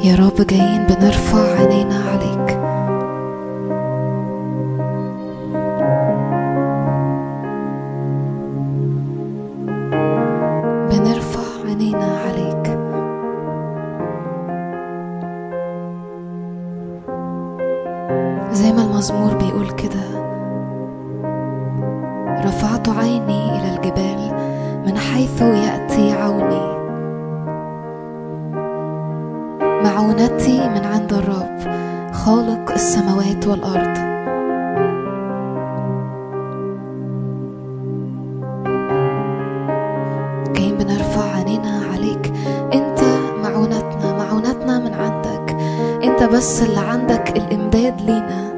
يا رب جايين بنرفع عينينا عليك بنرفع عينينا عليك زي ما المزمور بيقول كده رفعت عيني إلى الجبال من حيث يأتي عوني معونتي من عند الرب خالق السماوات والأرض جايين بنرفع عينينا عليك انت معونتنا معونتنا من عندك انت بس اللي عندك الامداد لينا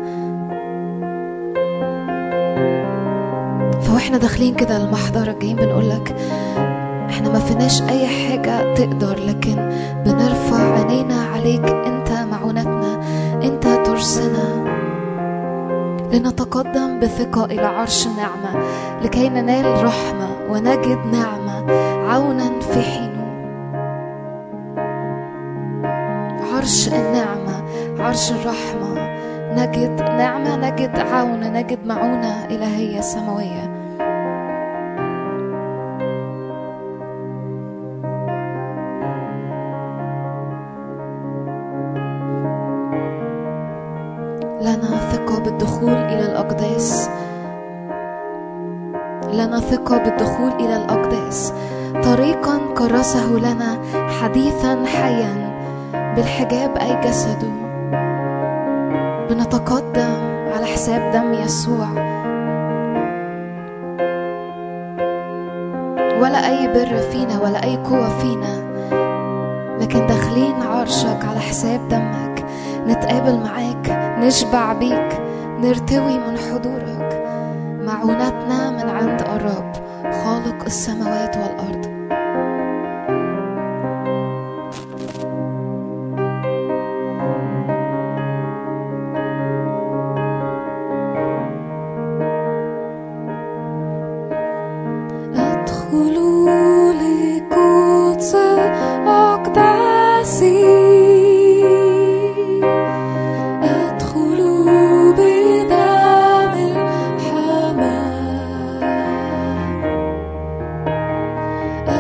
فواحنا داخلين كده المحضرة جايين بنقولك احنا ما فيناش اي حاجة تقدر لكن بنرفع عينينا عليك انت معونتنا انت ترسنا لنتقدم بثقة إلى عرش النعمة لكي ننال رحمة ونجد نعمة عونا في حينه عرش النعمة عرش الرحمة نجد نعمة نجد عون نجد معونة إلهية سماوية لنا ثقة بالدخول إلى الأقداس لنا ثقة بالدخول إلى الأقداس طريقا كرسه لنا حديثا حيا بالحجاب أي جسده بنتقدم على حساب دم يسوع ولا أي بر فينا ولا أي قوة فينا لكن داخلين عرشك على حساب دمك نتقابل معاك نشبع بيك نرتوي من حضورك معونتنا من عند الرب خالق السماوات والأرض أدخل لقدس أقداسي أدخل بدم الحمام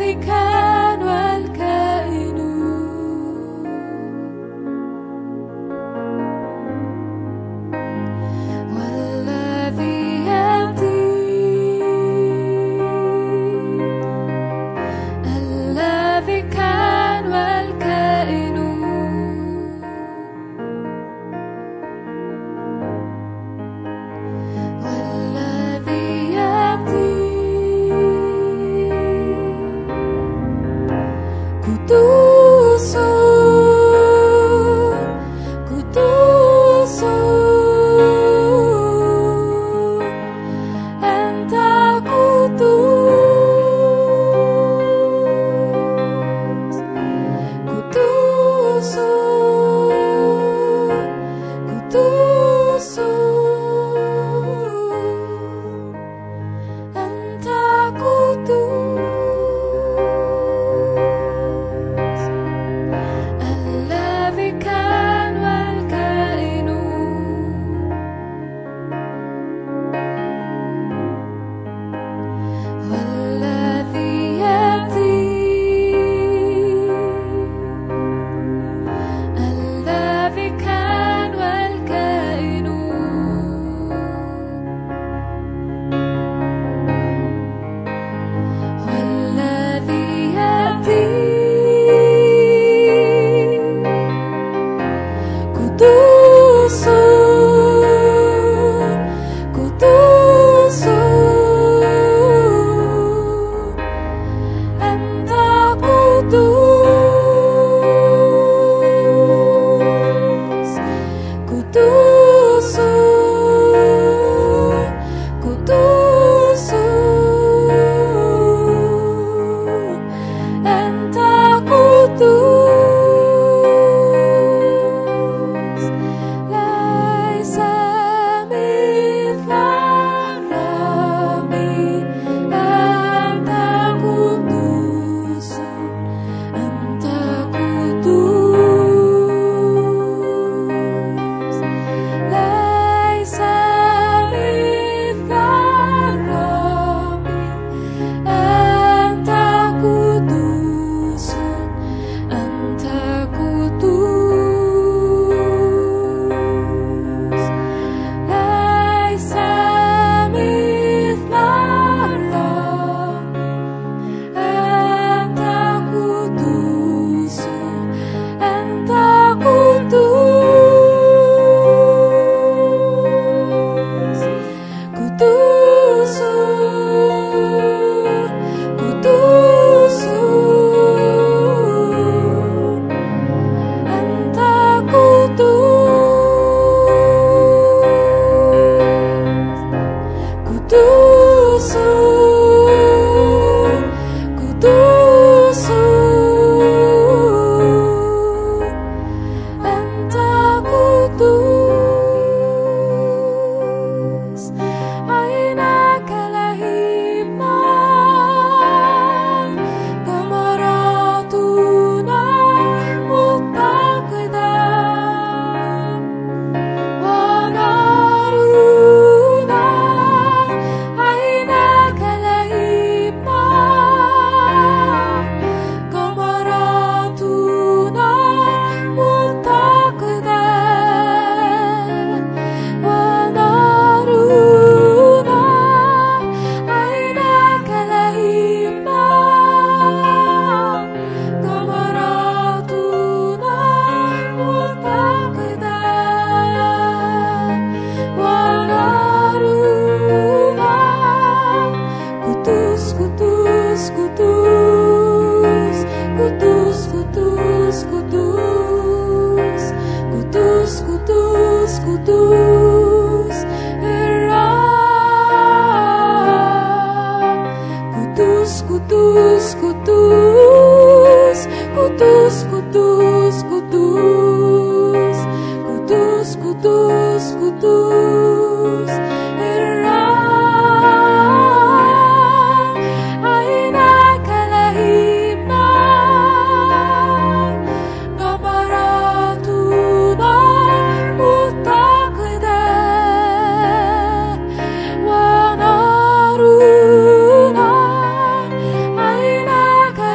عيناك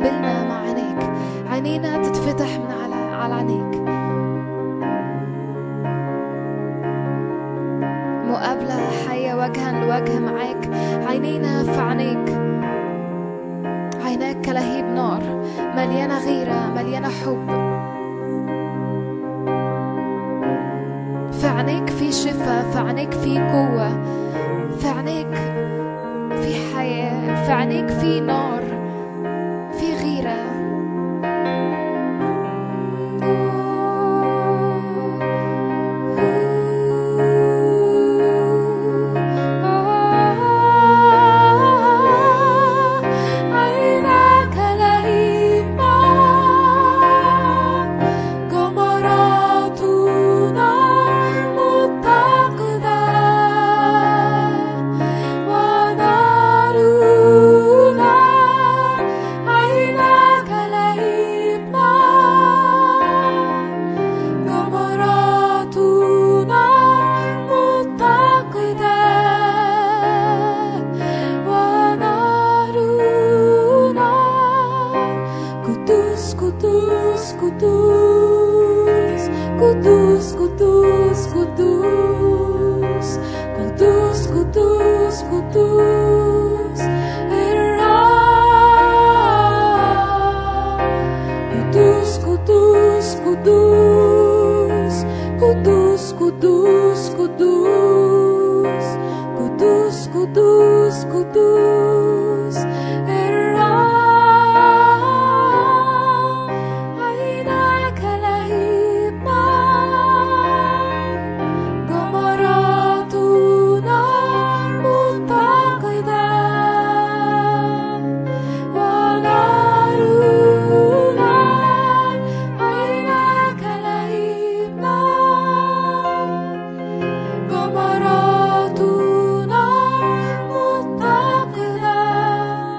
تقابلنا مع عينيك عينينا تتفتح من على على عينيك مقابلة حية وجها لوجه معاك عينينا في عينيك عيناك كلهيب نار مليانة غيرة مليانة حب في عينيك في شفاء في عينيك في قوة في عينيك في حياة في عينيك في نار في غيرة عيناك لهيب نار جمراتنا متقدة ونارنا عيناك لهيب نار جمراتنا متقدة ونارنا قدوس قدوس قدوس قدوس قدوس قدوس قدوس قدوس قدوس الرب قدوس قدوس قدوس قدوس قدوس قدوس قدوس قدوس قدوس الرب عيناك لهيب نار جمراتنا متقدة ونارنا عيناك لهيب نار جمراتنا متقدة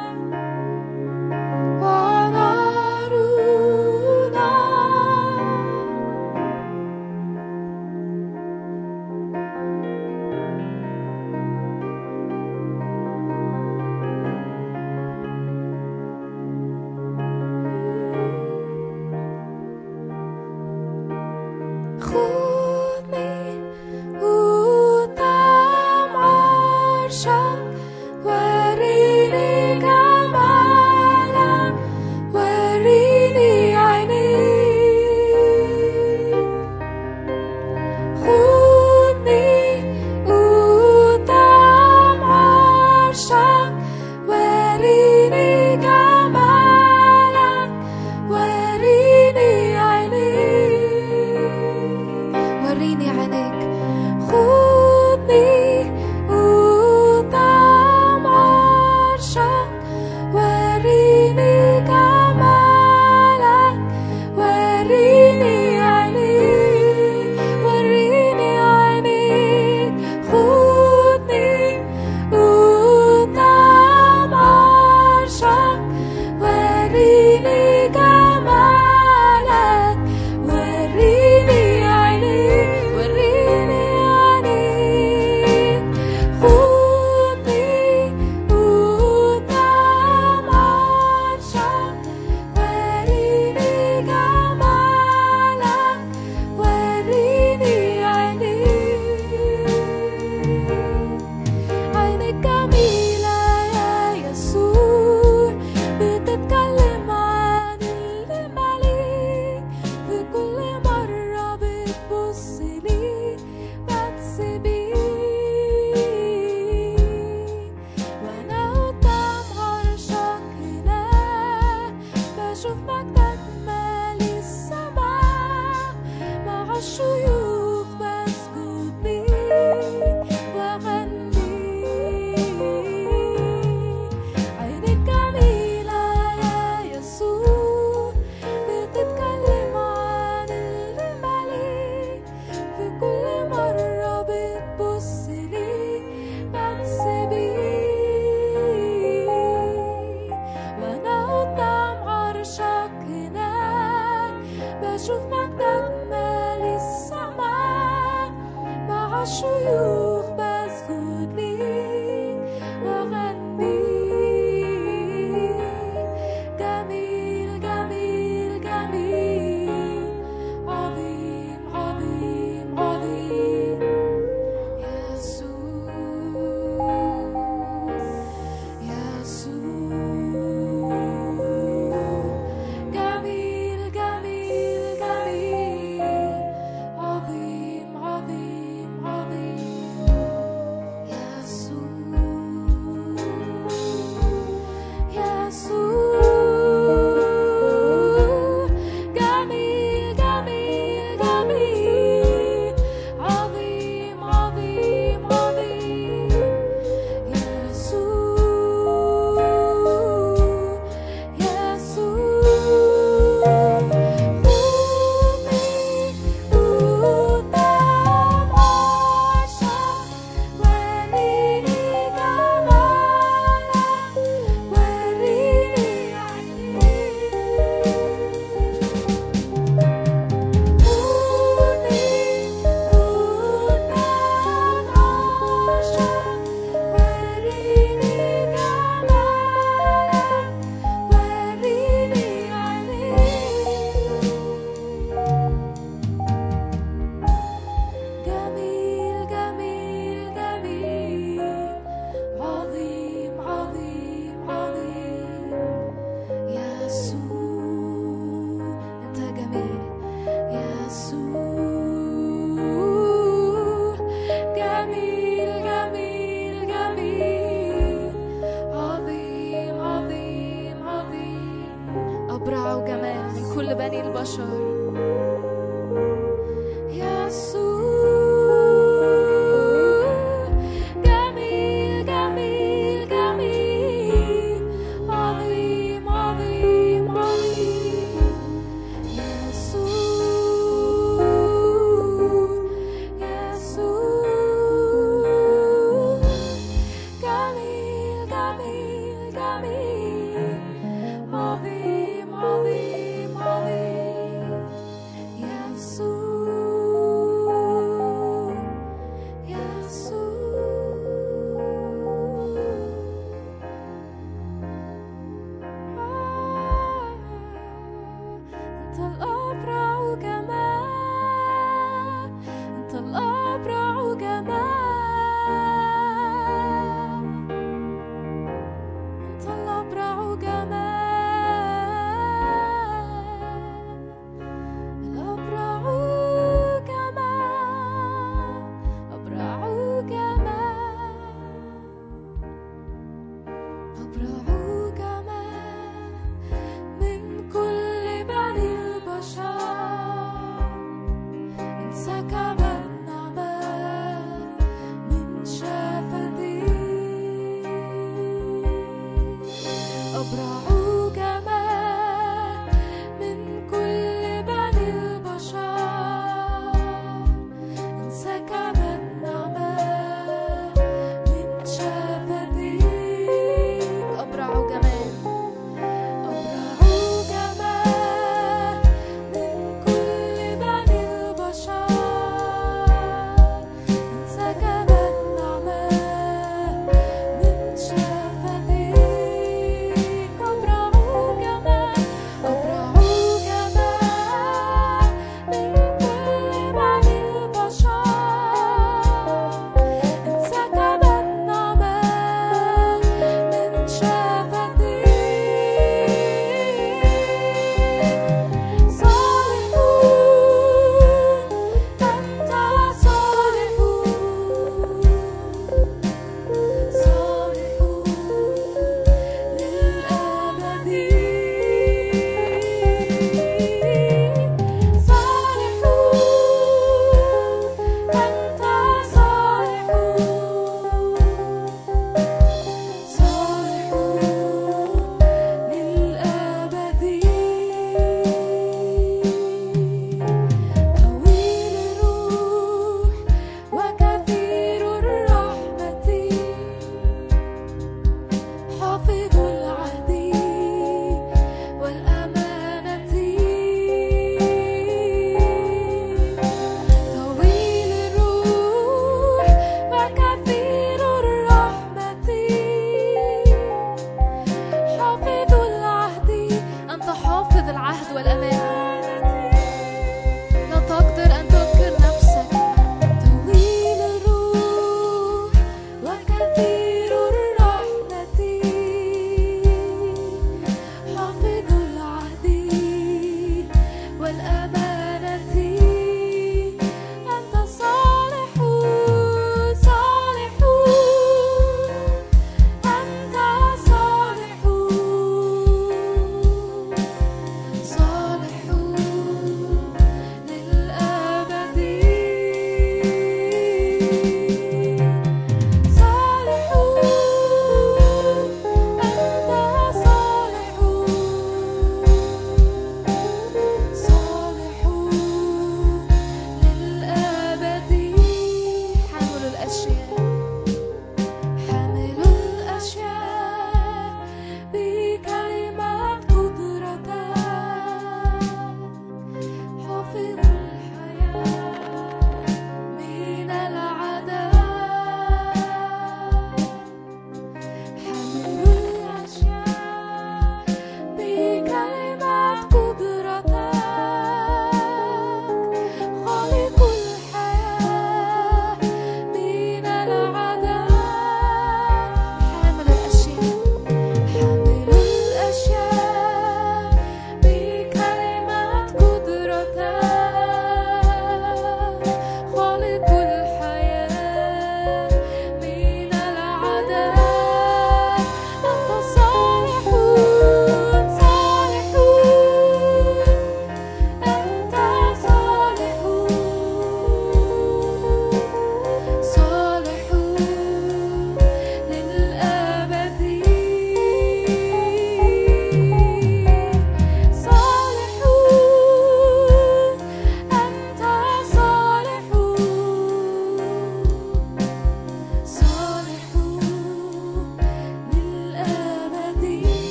أبرع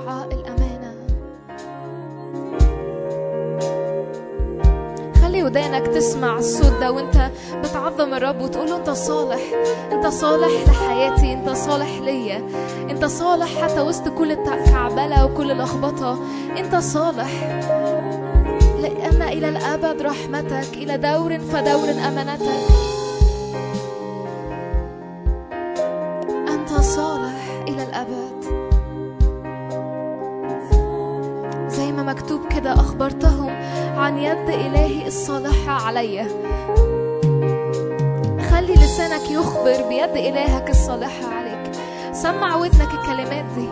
ترعى الأمانة خلي ودانك تسمع الصوت ده وانت بتعظم الرب وتقول له انت صالح انت صالح لحياتي انت صالح ليا انت صالح حتى وسط كل الكعبلة وكل لخبطة انت صالح لأن إلى الأبد رحمتك إلى دور فدور أمانتك أنت صالح إلى الأبد زي ما مكتوب كده أخبرتهم عن يد إلهي الصالحة عليا خلي لسانك يخبر بيد إلهك الصالحة عليك سمع ودنك الكلمات دي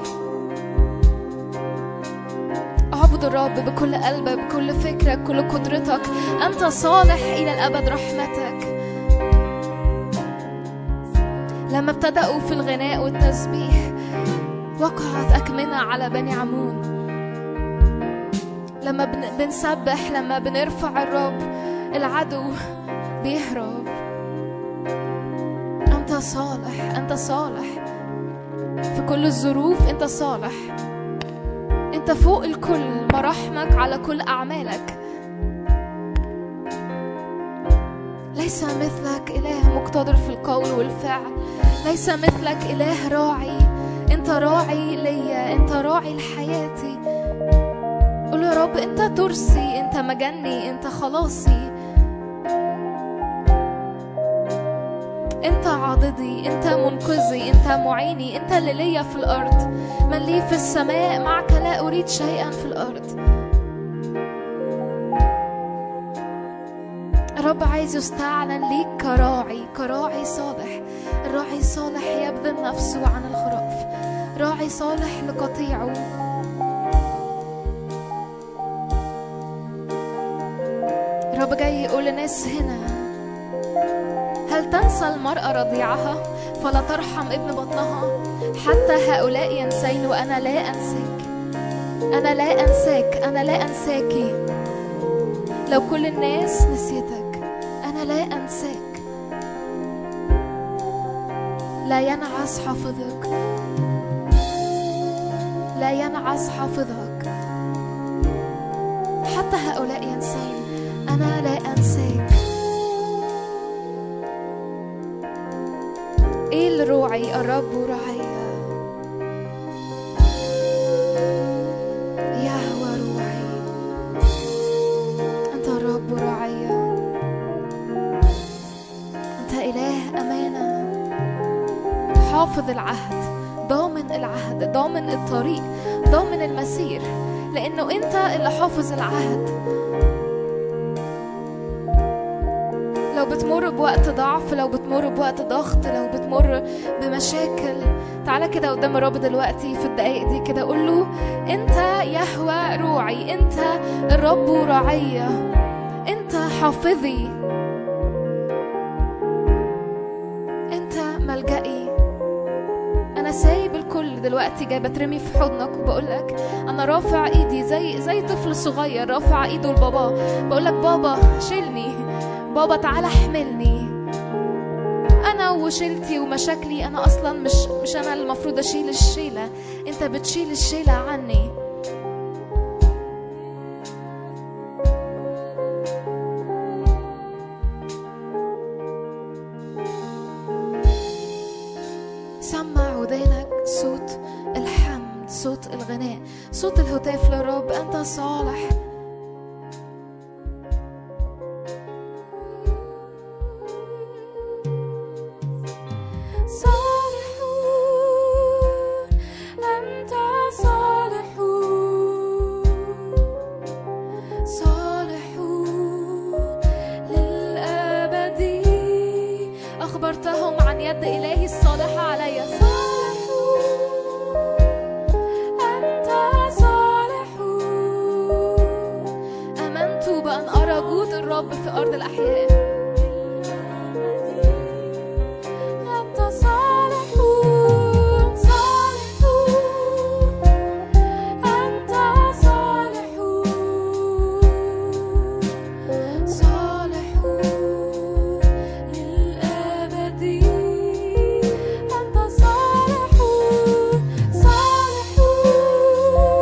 اعبد الرب بكل قلبك بكل فكرك بكل قدرتك أنت صالح إلى الأبد رحمتك لما ابتدأوا في الغناء والتسبيح وقعت أكمنة على بني عمون لما بن- بنسبح لما بنرفع الرب العدو بيهرب أنت صالح أنت صالح في كل الظروف أنت صالح أنت فوق الكل مراحمك على كل أعمالك ليس مثلك إله مقتدر في القول والفعل ليس مثلك إله راعي أنت راعي ليا أنت راعي لحياتي قول يا رب أنت ترسي أنت مجني أنت خلاصي أنت عاضدي أنت منقذي أنت معيني أنت اللي ليا في الأرض من لي في السماء معك لا أريد شيئا في الأرض الرب عايز يستعلن ليك كراعي كراعي صالح الراعي الصالح يبذل نفسه عن الخراف راعي صالح لقطيعه الرب جاي يقول لناس هنا هل تنسى المرأة رضيعها فلا ترحم ابن بطنها حتى هؤلاء ينسين وأنا لا أنساك أنا لا أنساك أنا لا أنساكي لو كل الناس نسيتك أنا لا أنساك لا ينعس حافظك لا ينعس حافظك حتى هؤلاء ينسين أنا لا أنساك إيه الروعي الرب رعيا يهوى روعي أنت الرب رعيا أنت إله أمانة حافظ العهد ضامن العهد ضامن الطريق ضامن المسير لأنه أنت اللي حافظ العهد لو بتمر بوقت ضعف لو بتمر بوقت ضغط لو بتمر بمشاكل تعالى كده قدام الرب دلوقتي في الدقايق دي كده قول له انت يهوى روعي انت الرب راعية انت حافظي انت ملجئي انا سايب الكل دلوقتي جاي بترمي في حضنك وبقول لك انا رافع ايدي زي زي طفل صغير رافع ايده لبابا بقول لك بابا شيلني بابا تعالى احملني انا وشيلتي ومشاكلي انا اصلا مش مش انا اللي المفروض اشيل الشيله انت بتشيل الشيله عني سمع ودانك صوت الحمد صوت الغناء صوت الهتاف للرب انت صالح صالحون أنت صالحون صالحون للأبد أخبرتهم عن يد إلهي الصالحة علي صالحون أنت صالحون آمنت بأن أرى جود الرب في أرض الأحياء أنت صالحون صالحون أنت صالحون صالحون للأبد أنت صالحون صالحون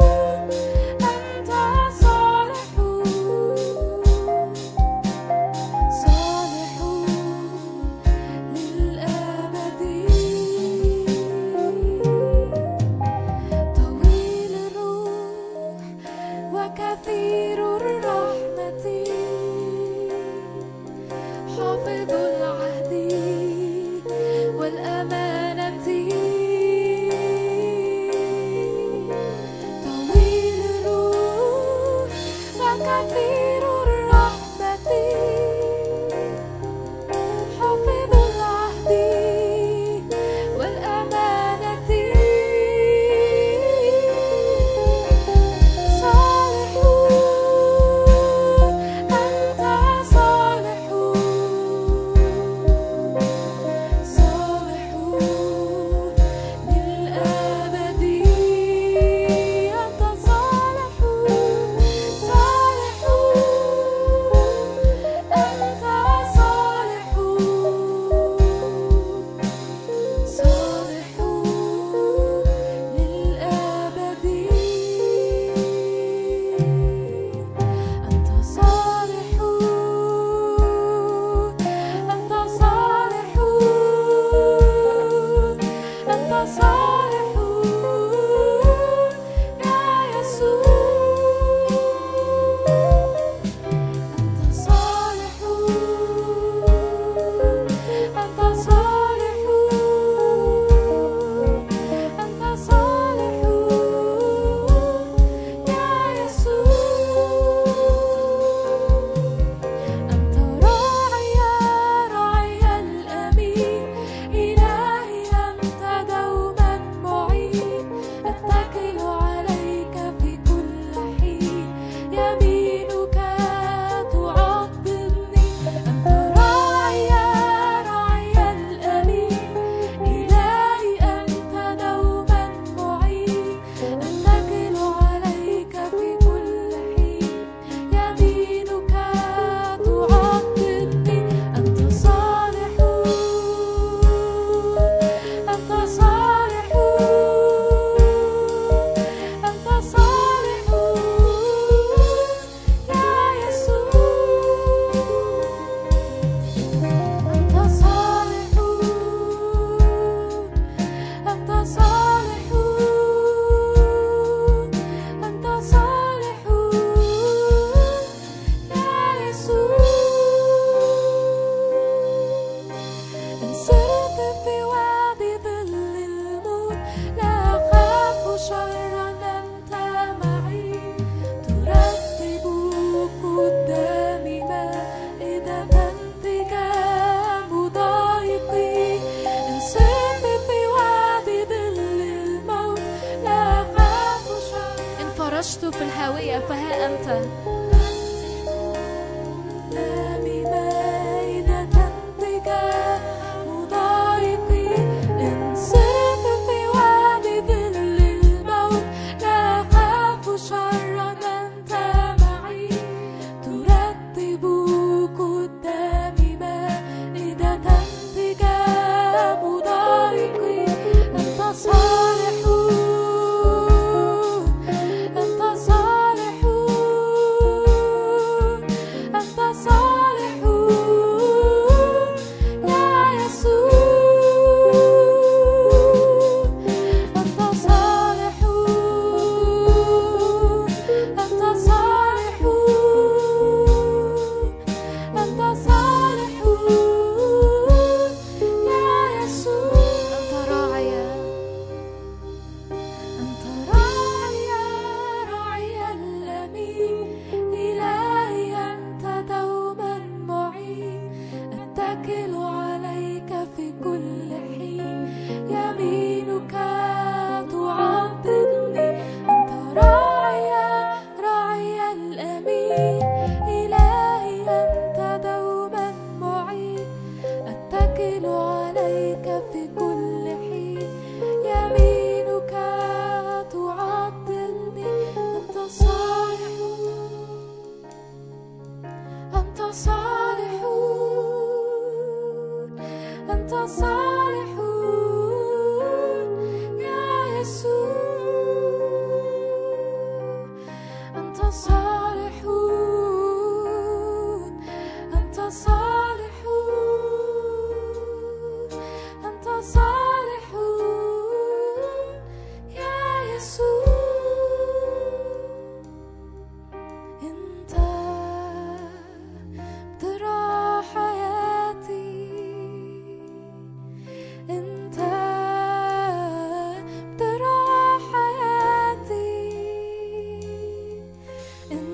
in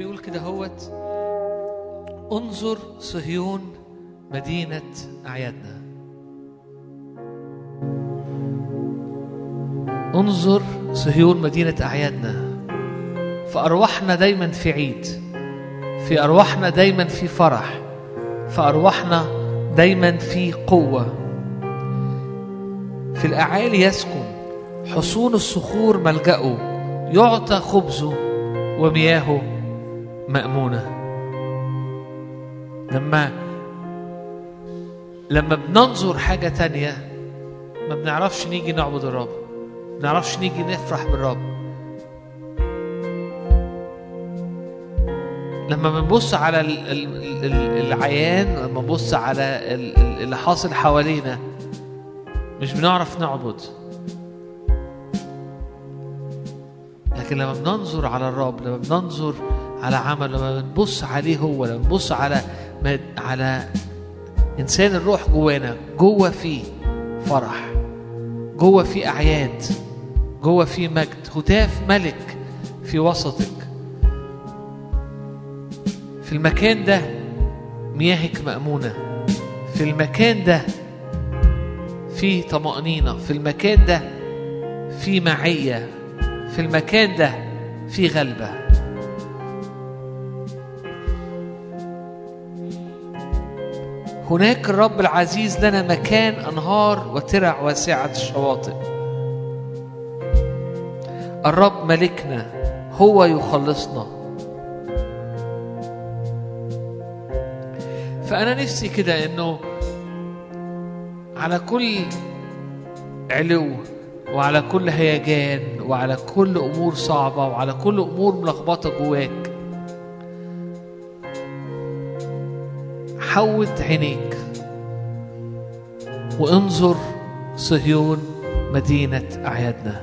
بيقول كده هوت انظر صهيون مدينة أعيادنا انظر صهيون مدينة أعيادنا فأرواحنا دايما في عيد في أرواحنا دايما في فرح في أرواحنا دايما في قوة في الأعالي يسكن حصون الصخور ملجأه يعطى خبزه ومياهه مأمونة لما لما بننظر حاجة تانية ما بنعرفش نيجي نعبد الرب ما بنعرفش نيجي نفرح بالرب لما بنبص على ال- ال- ال- العيان لما بنبص على ال- ال- اللي حاصل حوالينا مش بنعرف نعبد لكن لما بننظر على الرب لما بننظر على عمل لما بنبص عليه هو لما بنبص على ما على انسان الروح جوانا جوه فيه فرح جوه فيه اعياد جوه فيه مجد هتاف ملك في وسطك في المكان ده مياهك مأمونة في المكان ده في طمأنينة في المكان ده في معية في المكان ده في غلبة هناك الرب العزيز لنا مكان أنهار وترع واسعة الشواطئ الرب ملكنا هو يخلصنا فأنا نفسي كده إنه على كل علو وعلى كل هيجان وعلى كل امور صعبه وعلى كل امور ملخبطه جواك حوت عينيك وانظر صهيون مدينه اعيادنا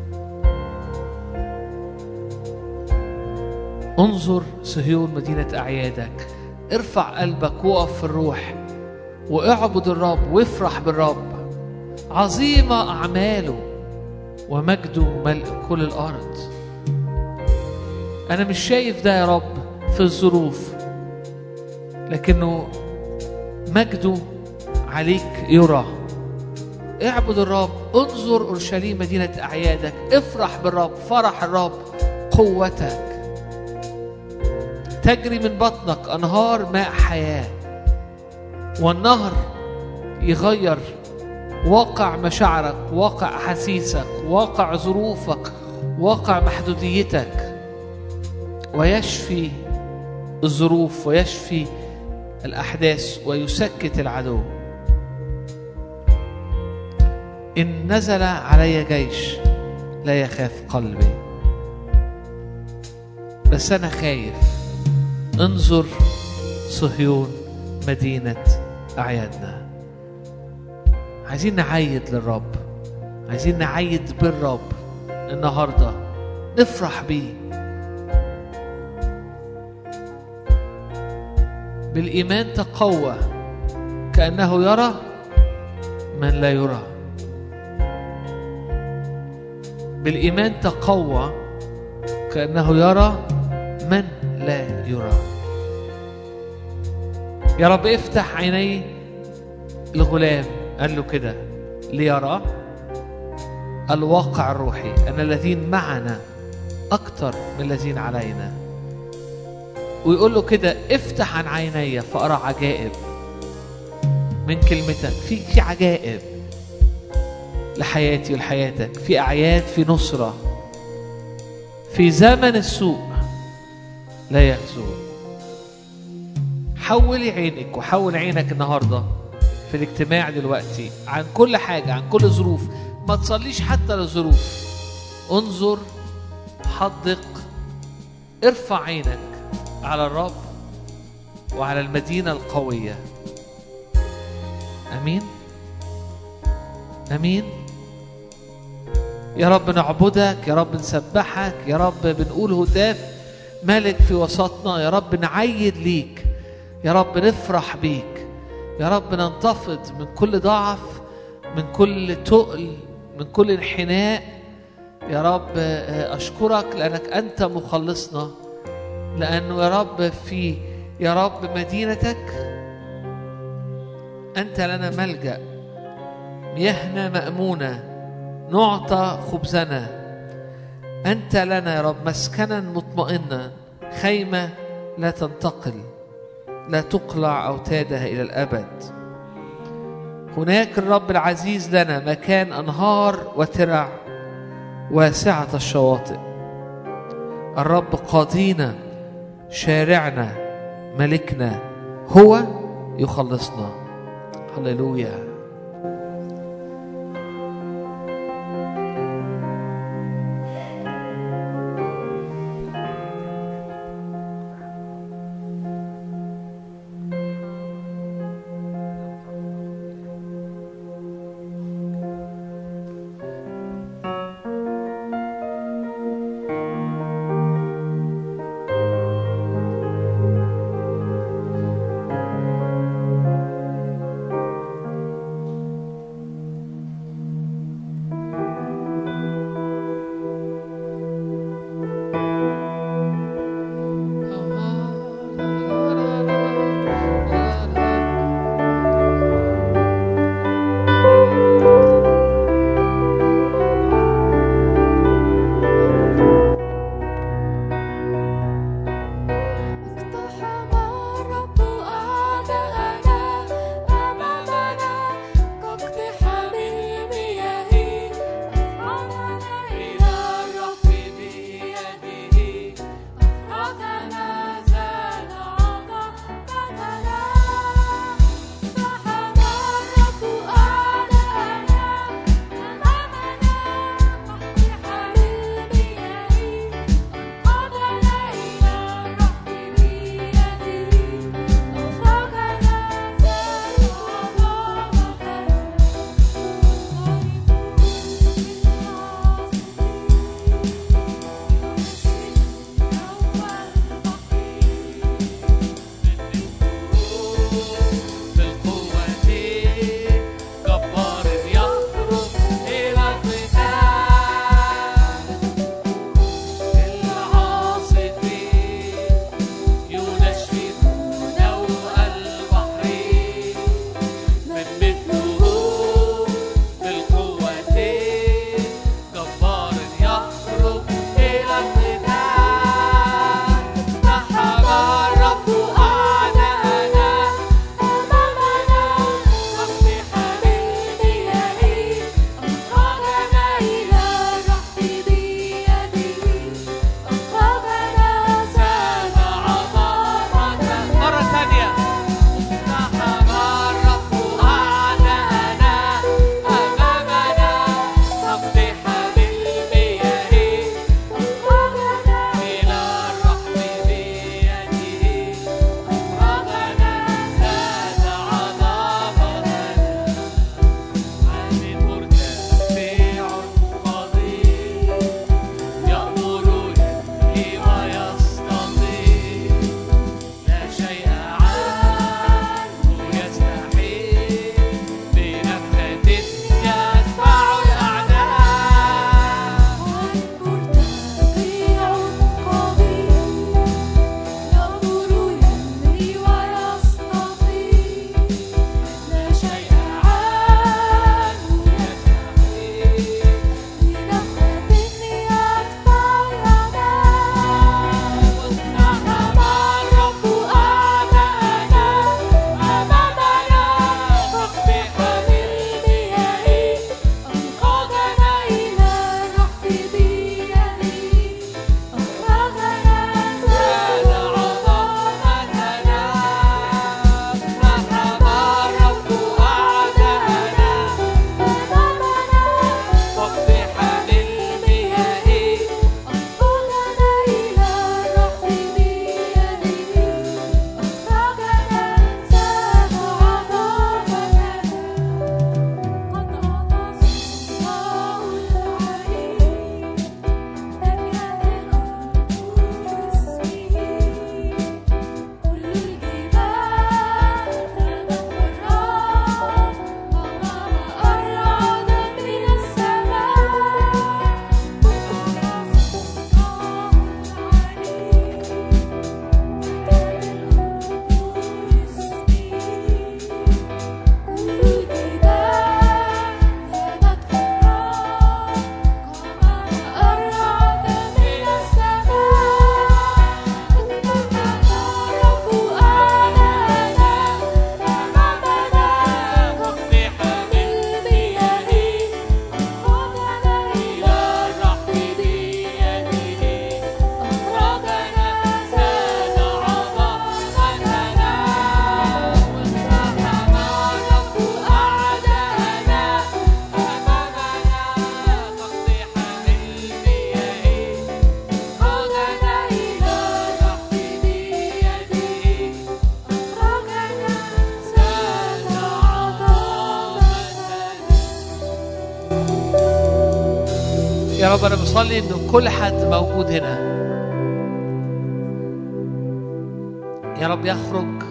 انظر صهيون مدينه اعيادك ارفع قلبك وقف في الروح واعبد الرب وافرح بالرب عظيمة أعماله ومجده ملء كل الأرض أنا مش شايف ده يا رب في الظروف لكنه مجده عليك يرى اعبد الرب انظر أورشليم مدينة أعيادك افرح بالرب فرح الرب قوتك تجري من بطنك أنهار ماء حياة والنهر يغير واقع مشاعرك واقع أحاسيسك واقع ظروفك واقع محدوديتك ويشفي الظروف ويشفي الأحداث ويسكت العدو إن نزل علي جيش لا يخاف قلبي بس أنا خايف انظر صهيون مدينة أعيادنا عايزين نعيد للرب عايزين نعيد بالرب النهارده نفرح بيه بالإيمان تقوى كأنه يرى من لا يرى بالإيمان تقوى كأنه يرى من لا يرى يا رب افتح عيني الغلام قال له كده ليرى الواقع الروحي أن الذين معنا أكثر من الذين علينا ويقول له كده افتح عن عيني فأرى عجائب من كلمتك في في عجائب لحياتي ولحياتك في أعياد في نصرة في زمن السوء لا يخزون حولي عينك وحول عينك النهارده في الاجتماع دلوقتي عن كل حاجة عن كل ظروف ما تصليش حتى للظروف انظر حدق ارفع عينك على الرب وعلى المدينة القوية أمين أمين يا رب نعبدك يا رب نسبحك يا رب بنقول هتاف ملك في وسطنا يا رب نعيد ليك يا رب نفرح بيك يا رب ننتفض من كل ضعف من كل تقل من كل انحناء يا رب أشكرك لأنك أنت مخلصنا لأنه يا رب في يا رب مدينتك أنت لنا ملجأ مياهنا مأمونة نعطى خبزنا أنت لنا يا رب مسكنا مطمئنا خيمة لا تنتقل لا تقلع أوتادها إلى الأبد هناك الرب العزيز لنا مكان أنهار وترع واسعة الشواطئ الرب قاضينا شارعنا ملكنا هو يخلصنا هللويا يا رب انا بصلي ان كل حد موجود هنا يا رب يخرج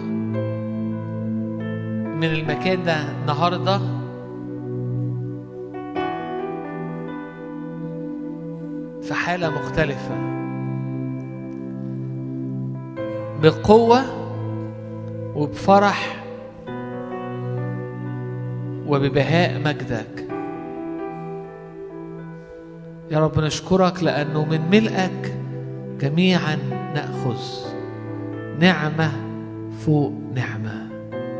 من المكان ده النهارده في حالة مختلفة بقوة وبفرح وببهاء مجدك يا رب نشكرك لأنه من ملئك جميعا نأخذ نعمة فوق نعمة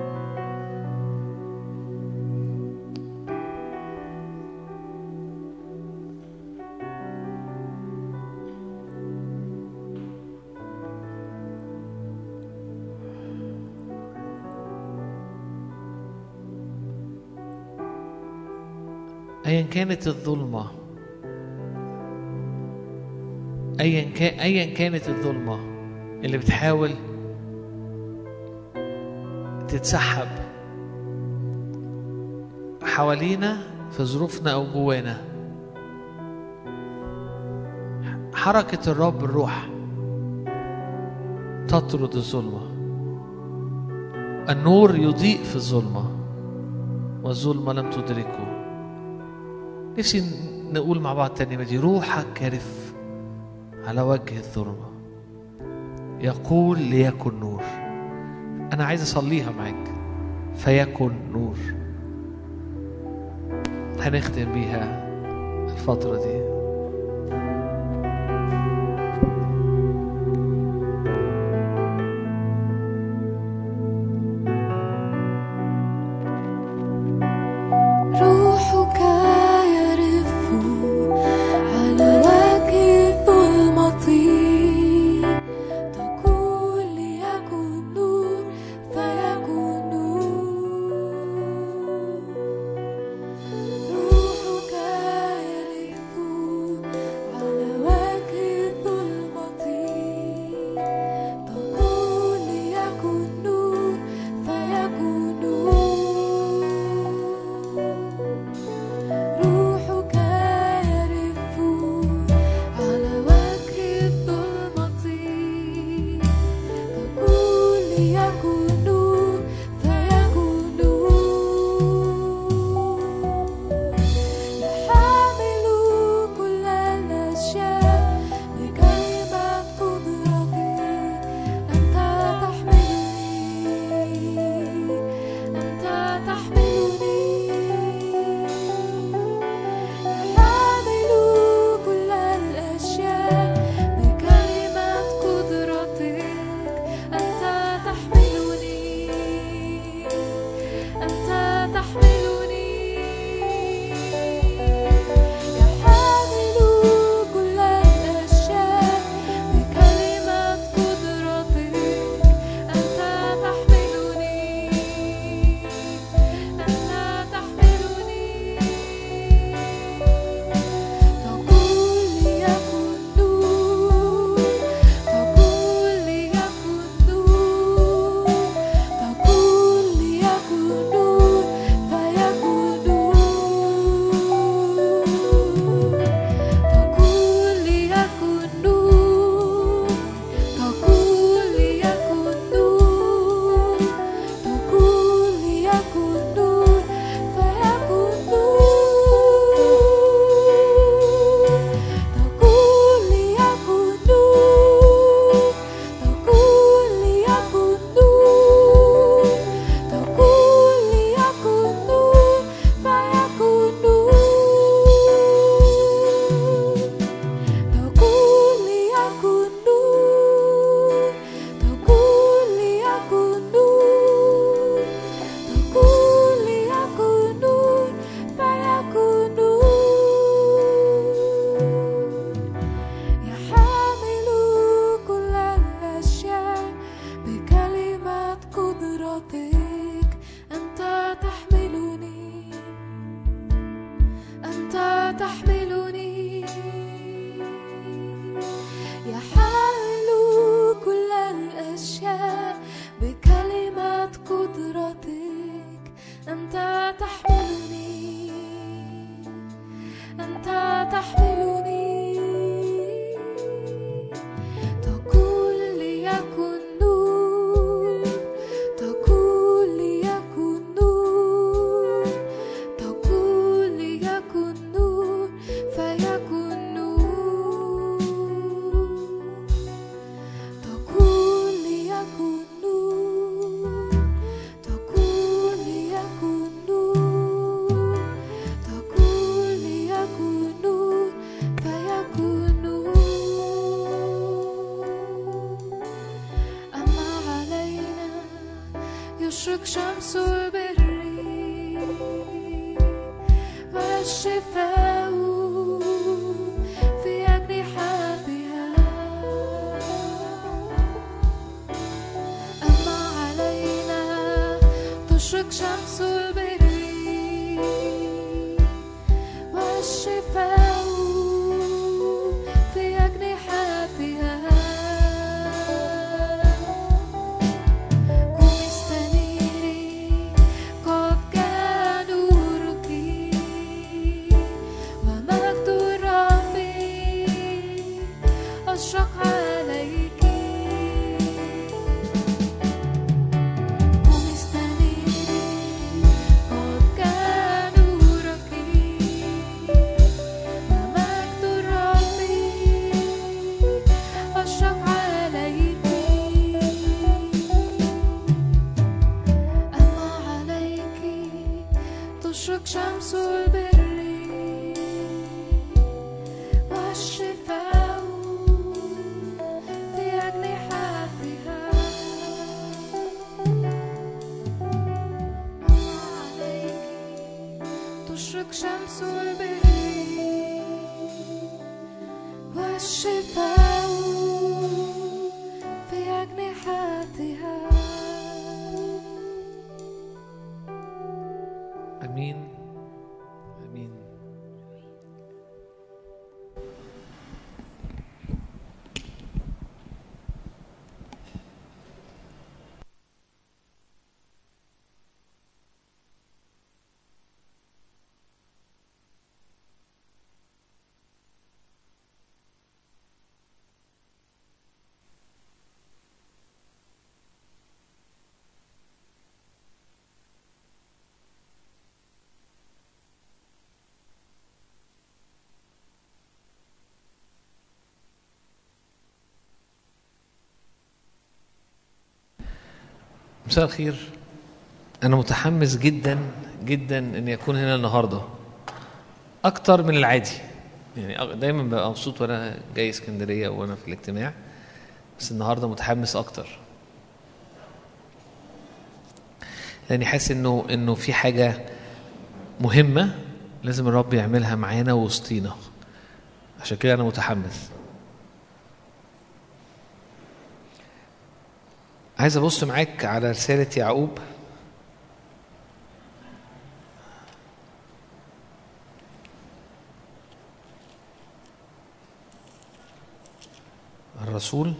ايا كانت الظلمه ايا كان ايا كانت الظلمه اللي بتحاول تتسحب حوالينا في ظروفنا او جوانا حركه الرب الروح تطرد الظلمه النور يضيء في الظلمه والظلمه لم تدركه نفسي نقول مع بعض تاني دي روحك يرف على وجه الظلمة يقول ليكن نور أنا عايز أصليها معاك فيكن نور هنختم بيها الفترة دي روحك يرف على وجه الظلمة تقول ليكن نور فيكون نور روحك يرف على وجه الظلمة تقول ليكن نور فيكون نور روحك يرف على وجه الظلمة تقول ليكن نور فيكون نور يحمل كل الأشياء بكلمة قدرتك أنت تحملني أنت تحملني يحمل كل الأشياء بكلمة قدرتك أنت تحملني تشرق شمس البر والشفاء في أجنحتها أما علينا تشرق شمس البر والشفاء في أجنحتها قومي استنيري قد جاء نورك ومجد الرب أشرق عليك قومي استنيري قد جاء نورك ومجد الرب أشرق عليك أما عليك تشرق شمس البر والشفاء في أجنحتها أما عليك تشرق شمس البر والشفاء في أجنحتها امين امين مساء الخير أنا متحمس جدا جدا إني أكون هنا النهاردة أكتر من العادي يعني أغ- دايما ببقى مبسوط وأنا جاي اسكندرية وأنا في الاجتماع بس النهاردة متحمس أكتر لأني حاسس إنه إنه في حاجة مهمة لازم الرب يعملها معانا وسطينا عشان كده أنا متحمس عايز ابص معاك على رسالة يعقوب الرسول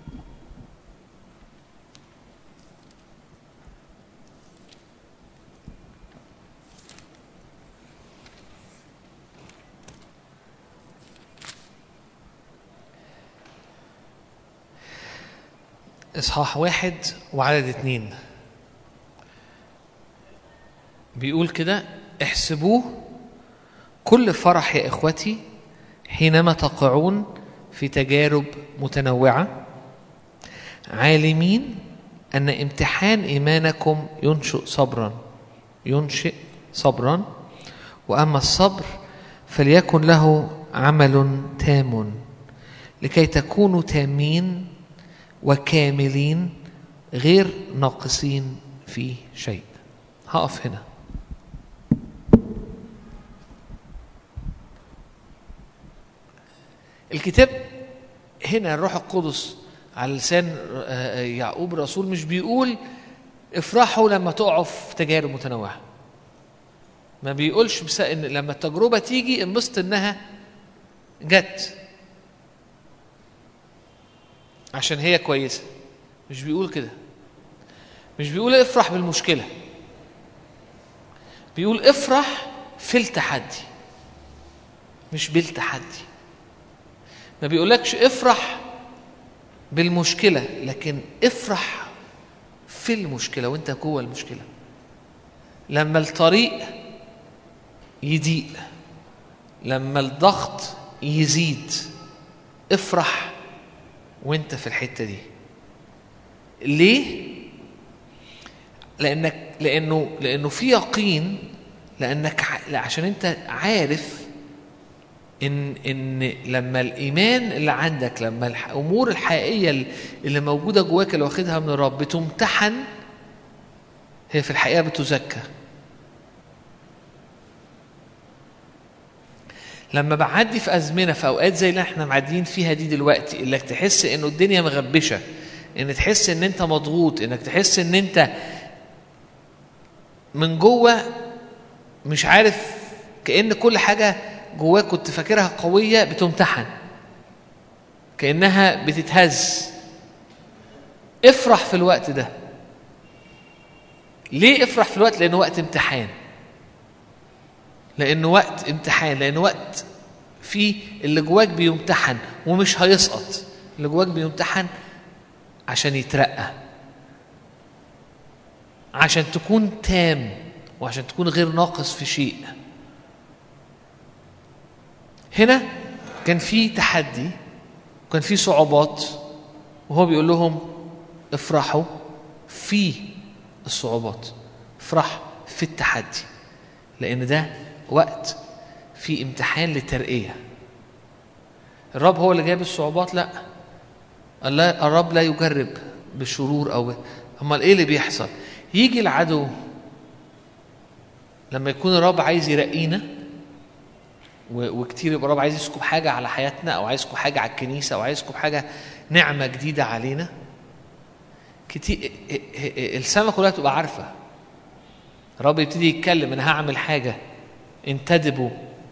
إصحاح واحد وعدد اتنين بيقول كده احسبوه كل فرح يا إخوتي حينما تقعون في تجارب متنوعة عالمين أن امتحان إيمانكم ينشئ صبرا ينشئ صبرا وأما الصبر فليكن له عمل تام لكي تكونوا تامين وكاملين غير ناقصين في شيء هقف هنا الكتاب هنا الروح القدس على لسان آه، يعقوب الرسول مش بيقول افرحوا لما تقعوا في تجارب متنوعه ما بيقولش بس ان لما التجربه تيجي انبسط انها جت عشان هي كويسه مش بيقول كده مش بيقول افرح بالمشكله بيقول افرح في التحدي مش بالتحدي ما بيقولكش افرح بالمشكله لكن افرح في المشكله وانت جوه المشكله لما الطريق يضيق لما الضغط يزيد افرح وانت في الحته دي ليه لانك لانه لانه في يقين لانك ع- عشان انت عارف ان ان لما الايمان اللي عندك لما الامور الحقيقيه اللي موجوده جواك اللي واخدها من الرب بتمتحن هي في الحقيقة بتزكى لما بعدي في أزمنة في أوقات زي اللي احنا معديين فيها دي دلوقتي انك تحس انه الدنيا مغبشة ان تحس ان انت مضغوط انك تحس ان انت من جوه مش عارف كأن كل حاجة جواك كنت فاكرها قوية بتمتحن كأنها بتتهز افرح في الوقت ده ليه افرح في الوقت لأنه وقت امتحان لأنه وقت امتحان لأنه وقت فيه اللي جواك بيمتحن ومش هيسقط اللي جواك بيمتحن عشان يترقى عشان تكون تام وعشان تكون غير ناقص في شيء هنا كان في تحدي وكان في صعوبات وهو بيقول لهم افرحوا في الصعوبات افرح في التحدي لان ده وقت في امتحان للترقيه الرب هو اللي جاب الصعوبات لا الله الرب لا يجرب بشرور او امال ايه اللي بيحصل يجي العدو لما يكون الرب عايز يرقينا وكتير يبقى الرب عايز يسكب حاجه على حياتنا او عايز يسكب حاجه على الكنيسه او عايز يسكب حاجه نعمه جديده علينا كتير السماء كلها تبقى عارفه الرب يبتدي يتكلم انا هعمل حاجه انتدبوا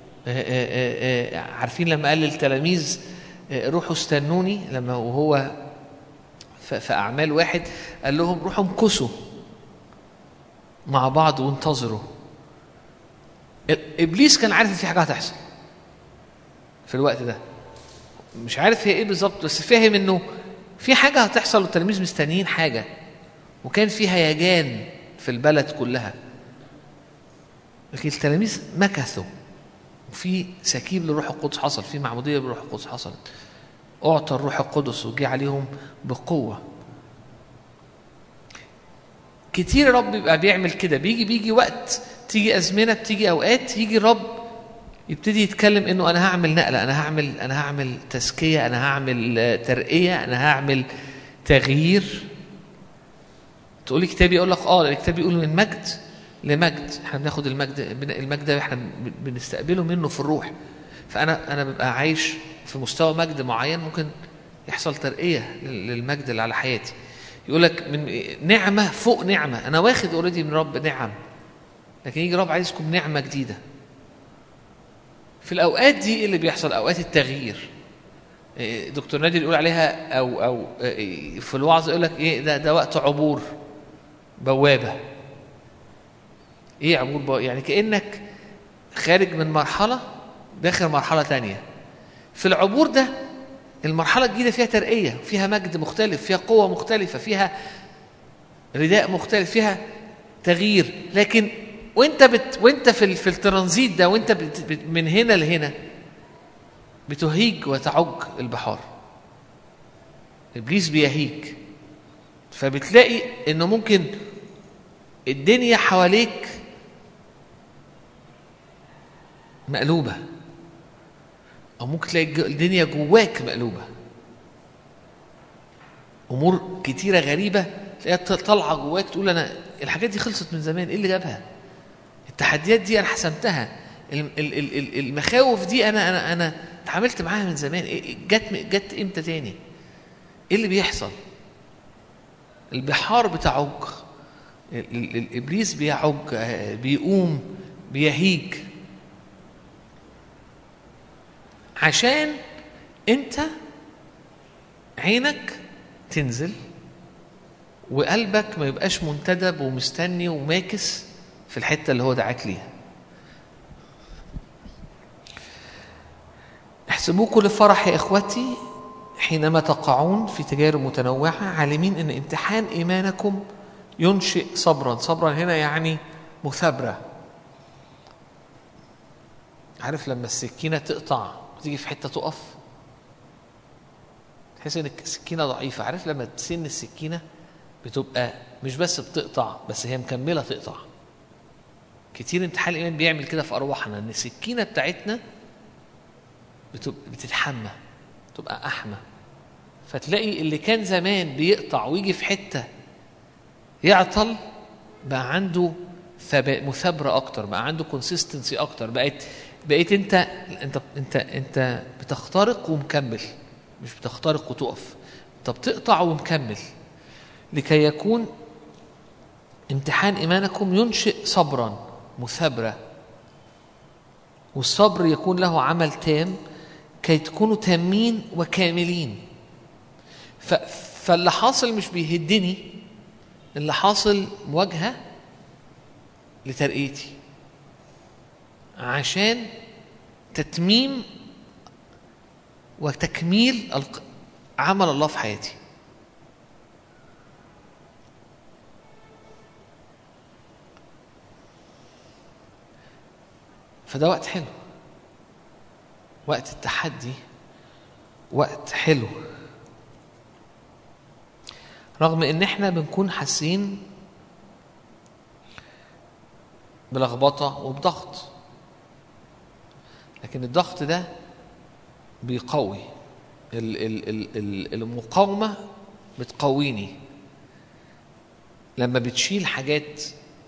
عارفين لما قال للتلاميذ روحوا استنوني لما وهو في اعمال واحد قال لهم روحوا امكسوا مع بعض وانتظروا ابليس كان عارف ان في حاجه هتحصل في الوقت ده مش عارف هي ايه بالظبط بس فاهم انه في حاجه هتحصل والتلاميذ مستنيين حاجه وكان في هيجان في البلد كلها لكن التلاميذ مكثوا وفي سكيب للروح القدس حصل في معموديه بالروح القدس حصلت اعطى الروح القدس وجي عليهم بقوه كتير الرب بيبقى بيعمل كده بيجي بيجي وقت تيجي ازمنه بتيجي اوقات يجي الرب يبتدي يتكلم انه انا هعمل نقله انا هعمل انا هعمل تزكيه انا هعمل ترقيه انا هعمل تغيير تقولي كتابي يقول لك اه الكتاب بيقول من مجد لمجد احنا بناخد المجد المجد ده احنا بنستقبله منه في الروح فانا انا ببقى عايش في مستوى مجد معين ممكن يحصل ترقيه للمجد اللي على حياتي يقول لك من نعمه فوق نعمه انا واخد اوريدي من رب نعم لكن يجي رب عايزكم نعمه جديده في الاوقات دي إيه اللي بيحصل اوقات التغيير دكتور نادي يقول عليها او او في الوعظ يقول لك ايه ده ده وقت عبور بوابه ايه عبور بوابة؟ يعني كانك خارج من مرحله داخل مرحله تانية في العبور ده المرحله الجديده فيها ترقيه فيها مجد مختلف فيها قوه مختلفه فيها رداء مختلف فيها تغيير لكن وانت بت وانت في في الترانزيت ده وانت بت بت من هنا لهنا بتهيج وتعج البحار ابليس بيهيج فبتلاقي انه ممكن الدنيا حواليك مقلوبه او ممكن تلاقي الدنيا جواك مقلوبه امور كتيره غريبه تلاقيها طالعه جواك تقول انا الحاجات دي خلصت من زمان ايه اللي جابها التحديات دي انا حسمتها المخاوف دي انا انا انا اتعاملت معاها من زمان جت جت امتى تاني ايه اللي بيحصل البحار بتعج الابليس بيعج بيقوم بيهيج عشان انت عينك تنزل وقلبك ما يبقاش منتدب ومستني وماكس في الحته اللي هو دعاك ليها احسبوه كل فرح يا اخوتي حينما تقعون في تجارب متنوعه عالمين ان امتحان ايمانكم ينشئ صبرا صبرا هنا يعني مثابره عارف لما السكينه تقطع وتيجي في حته تقف تحس ان السكينه ضعيفه عارف لما تسن السكينه بتبقى مش بس بتقطع بس هي مكمله تقطع كتير امتحان الايمان بيعمل كده في ارواحنا ان السكينه بتاعتنا بتتحمى تبقى احمى فتلاقي اللي كان زمان بيقطع ويجي في حته يعطل بقى عنده ثبات مثابره اكتر بقى عنده كونسيستنسي اكتر بقيت بقيت انت انت انت انت بتخترق ومكمل مش بتخترق وتقف انت بتقطع ومكمل لكي يكون امتحان ايمانكم ينشئ صبرا مثابره والصبر يكون له عمل تام كي تكونوا تامين وكاملين ف... فاللي حاصل مش بيهدني اللي حاصل مواجهه لترقيتي عشان تتميم وتكميل الق- عمل الله في حياتي فده وقت حلو وقت التحدي وقت حلو رغم ان احنا بنكون حاسين بلخبطه وبضغط لكن الضغط ده بيقوي ال- ال- ال- ال- المقاومه بتقويني لما بتشيل حاجات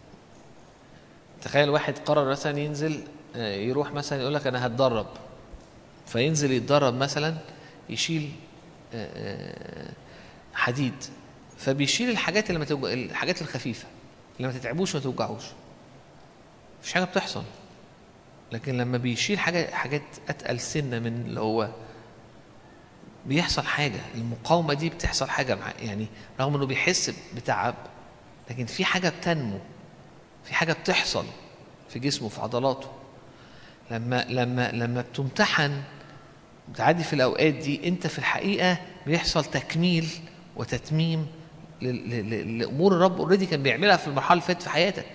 تخيل واحد قرر مثلا ينزل آه، يروح مثلا يقول لك انا هتدرب فينزل يتدرب مثلا يشيل آه، آه، حديد فبيشيل الحاجات اللي ما توجع الحاجات الخفيفه اللي ما تتعبوش وما توجعوش مفيش حاجه بتحصل لكن لما بيشيل حاجه حاجات اتقل سنه من اللي هو بيحصل حاجه المقاومه دي بتحصل حاجه معاه يعني رغم انه بيحس بتعب لكن في حاجه بتنمو في حاجه بتحصل في جسمه في عضلاته لما لما لما بتمتحن بتعدي في الاوقات دي انت في الحقيقه بيحصل تكميل وتتميم ل- ل- ل- لامور الرب اوريدي كان بيعملها في المرحله اللي فاتت في حياتك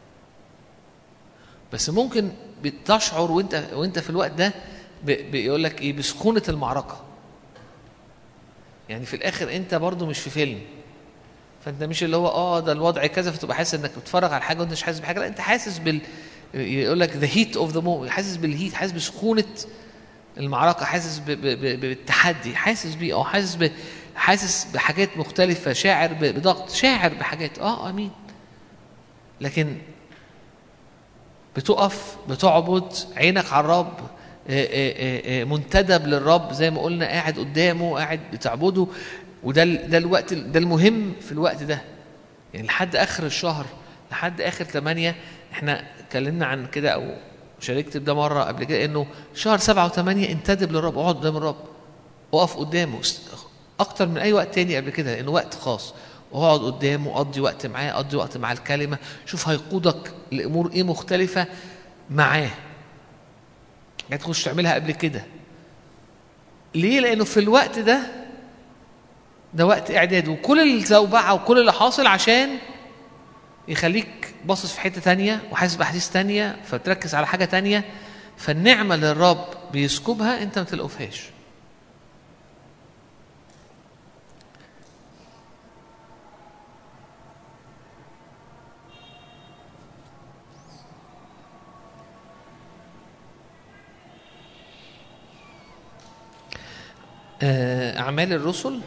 بس ممكن بتشعر وانت وانت في الوقت ده ب- بيقول لك ايه بسخونه المعركه يعني في الاخر انت برضو مش في فيلم فانت مش اللي هو اه ده الوضع كذا فتبقى حاسس انك بتتفرج على حاجه وانت مش حاسس بحاجه لا انت حاسس بال يقول لك ذا هيت اوف ذا مو حاسس بالهيت حاسس بسخونه المعركه حاسس ب... ب... ب... بالتحدي حاسس بيه اه حاسس ب... حاسس بحاجات مختلفه شاعر ب... بضغط شاعر بحاجات اه امين لكن بتقف بتعبد عينك على الرب آه، آه، آه، منتدب للرب زي ما قلنا قاعد قدامه قاعد بتعبده وده ال- ده الوقت ال- ده المهم في الوقت ده يعني لحد اخر الشهر لحد اخر ثمانية احنا اتكلمنا عن كده او شاركت بده مره قبل كده انه شهر سبعة وثمانية انتدب للرب اقعد قدام الرب اقف قدامه است- اكتر من اي وقت تاني قبل كده لانه وقت خاص اقعد قدامه قضي وقت معاه قضي وقت مع الكلمه شوف هيقودك لامور ايه مختلفه معاه حاجات تخش تعملها قبل كده ليه لانه في الوقت ده ده وقت اعداد وكل الزوبعه وكل اللي حاصل عشان يخليك باصص في حته تانية وحاسس باحاسيس تانية فتركز على حاجه تانية فالنعمه اللي الرب بيسكبها انت ما تلقفهاش آه، أعمال الرسل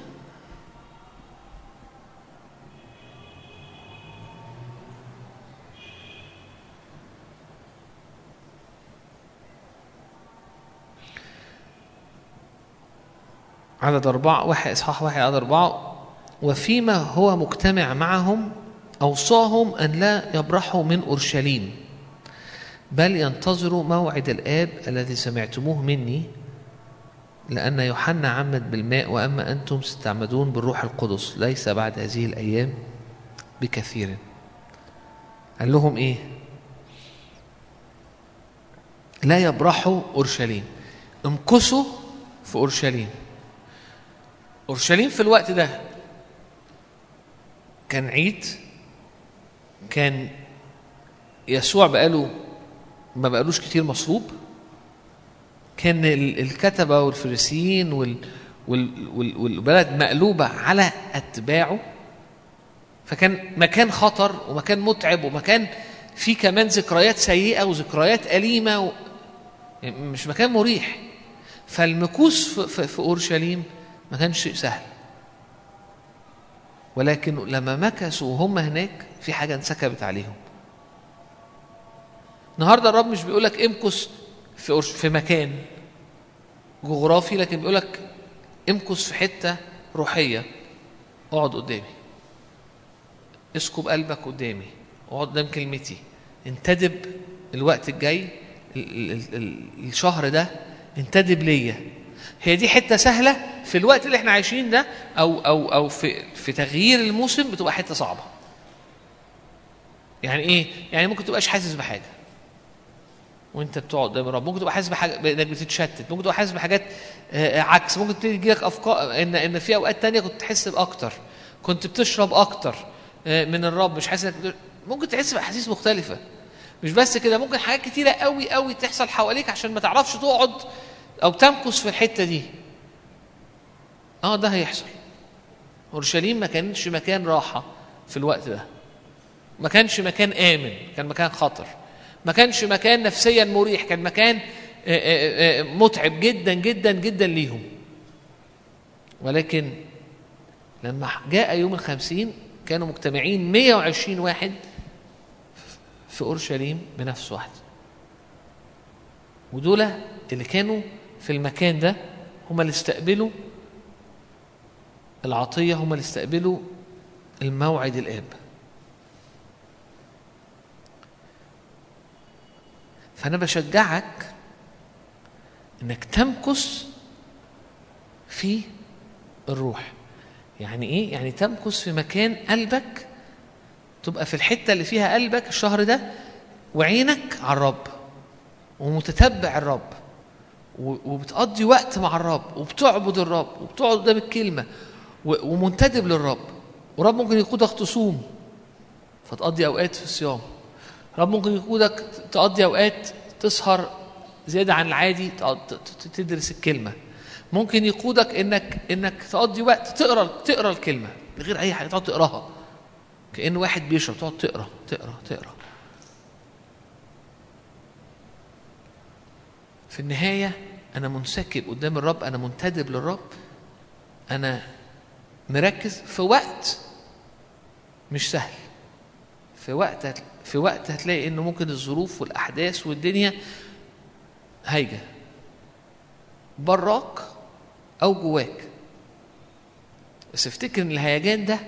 عدد أربعة واحد إصحاح واحد عدد أربعة وفيما هو مجتمع معهم أوصاهم أن لا يبرحوا من أورشليم بل ينتظروا موعد الآب الذي سمعتموه مني لأن يوحنا عمد بالماء وأما أنتم ستعمدون بالروح القدس ليس بعد هذه الأيام بكثير قال لهم إيه لا يبرحوا أورشليم امكثوا في أورشليم أورشليم في الوقت ده كان عيد كان يسوع بقاله ما بقالوش كتير مصلوب كان ال- الكتبة والفريسيين وال وال وال والبلد مقلوبة على أتباعه فكان مكان خطر ومكان متعب ومكان فيه كمان ذكريات سيئة وذكريات أليمة و... مش مكان مريح فالمكوس في, في, في أورشليم ما كانش شيء سهل ولكن لما مكثوا وهم هناك في حاجة انسكبت عليهم النهارده الرب مش بيقولك امكث في أرش- في مكان جغرافي لكن بيقولك امكث في حتة روحية اقعد قدامي اسكب قلبك قدامي اقعد قدام كلمتي انتدب الوقت الجاي ال- ال- ال- الشهر ده انتدب ليا هي دي حته سهله في الوقت اللي احنا عايشين ده او او او في في تغيير الموسم بتبقى حته صعبه يعني ايه يعني ممكن تبقاش حاسس بحاجه وانت بتقعد قدام الرب ممكن تبقى حاسس بحاجه بانك بتتشتت ممكن تبقى حاسس بحاجات آه، عكس ممكن تيجي لك افكار ان ان في اوقات تانية كنت تحس باكتر كنت بتشرب اكتر آه، من الرب مش حاسس انك ممكن تحس باحاسيس مختلفه مش بس كده ممكن حاجات كتيره قوي قوي تحصل حواليك عشان ما تعرفش تقعد او تمكث في الحته دي اه ده هيحصل اورشليم ما كانش مكان راحه في الوقت ده ما كانش مكان امن كان مكان خطر ما كانش مكان نفسيا مريح كان مكان آه، آه، آه، متعب جدا جدا جدا ليهم ولكن لما جاء يوم الخمسين كانوا مجتمعين 120 واحد في اورشليم بنفس واحد ودول اللي كانوا في المكان ده هم اللي استقبلوا العطيه هم اللي استقبلوا الموعد الاب فانا بشجعك انك تمكث في الروح يعني ايه يعني تمكث في مكان قلبك تبقى في الحته اللي فيها قلبك الشهر ده وعينك على الرب ومتتبع الرب و- وبتقضي وقت مع الرب وبتعبد الرب وبتقعد قدام الكلمه و- ومنتدب للرب ورب ممكن يقودك تصوم فتقضي اوقات في الصيام رب ممكن يقودك تقضي اوقات تسهر زياده عن العادي تقعد ت- ت- تدرس الكلمه ممكن يقودك انك انك تقضي وقت تقرا تقرا الكلمه من غير اي حاجه تقعد تقراها كأن واحد بيشرب تقعد تقرا تقرا تقرا في النهاية أنا منسكب قدام الرب أنا منتدب للرب أنا مركز في وقت مش سهل في وقت هت- في وقت هتلاقي إنه ممكن الظروف والأحداث والدنيا هايجة براك أو جواك بس افتكر إن الهيجان ده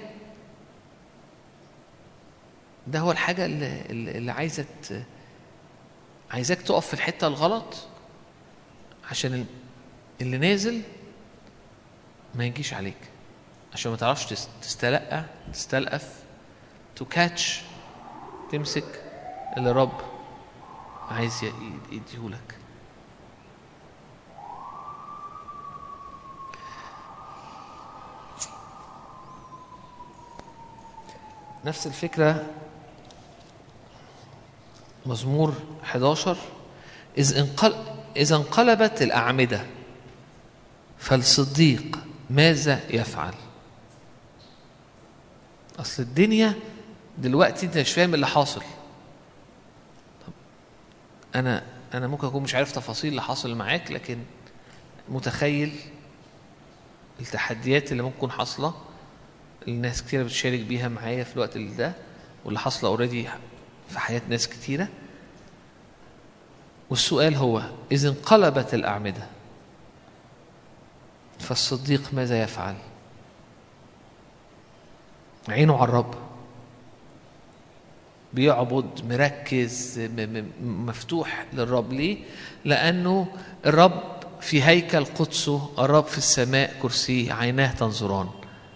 ده هو الحاجة اللي, اللي اللي عايزة ت- عايزاك تقف في الحتة الغلط عشان ال- اللي نازل ما يجيش عليك عشان ما تعرفش تس- تستلقى تستلقف تو كاتش تمسك اللي رب عايز ي- ي- يديهولك نفس الفكرة مزمور 11 إذ انقل إذا انقلبت الأعمدة فالصديق ماذا يفعل؟ أصل الدنيا دلوقتي أنت مش فاهم اللي حاصل. طب أنا أنا ممكن أكون مش عارف تفاصيل اللي حاصل معاك لكن متخيل التحديات اللي ممكن حاصله الناس كتيرة بتشارك بيها معايا في الوقت اللي ده واللي حاصله اوريدي في حياة ناس كتيرة والسؤال هو إذا انقلبت الأعمدة فالصديق ماذا يفعل؟ عينه على الرب بيعبد مركز م- م- مفتوح للرب ليه؟ لأنه الرب في هيكل قدسه الرب في السماء كرسيه عيناه تنظران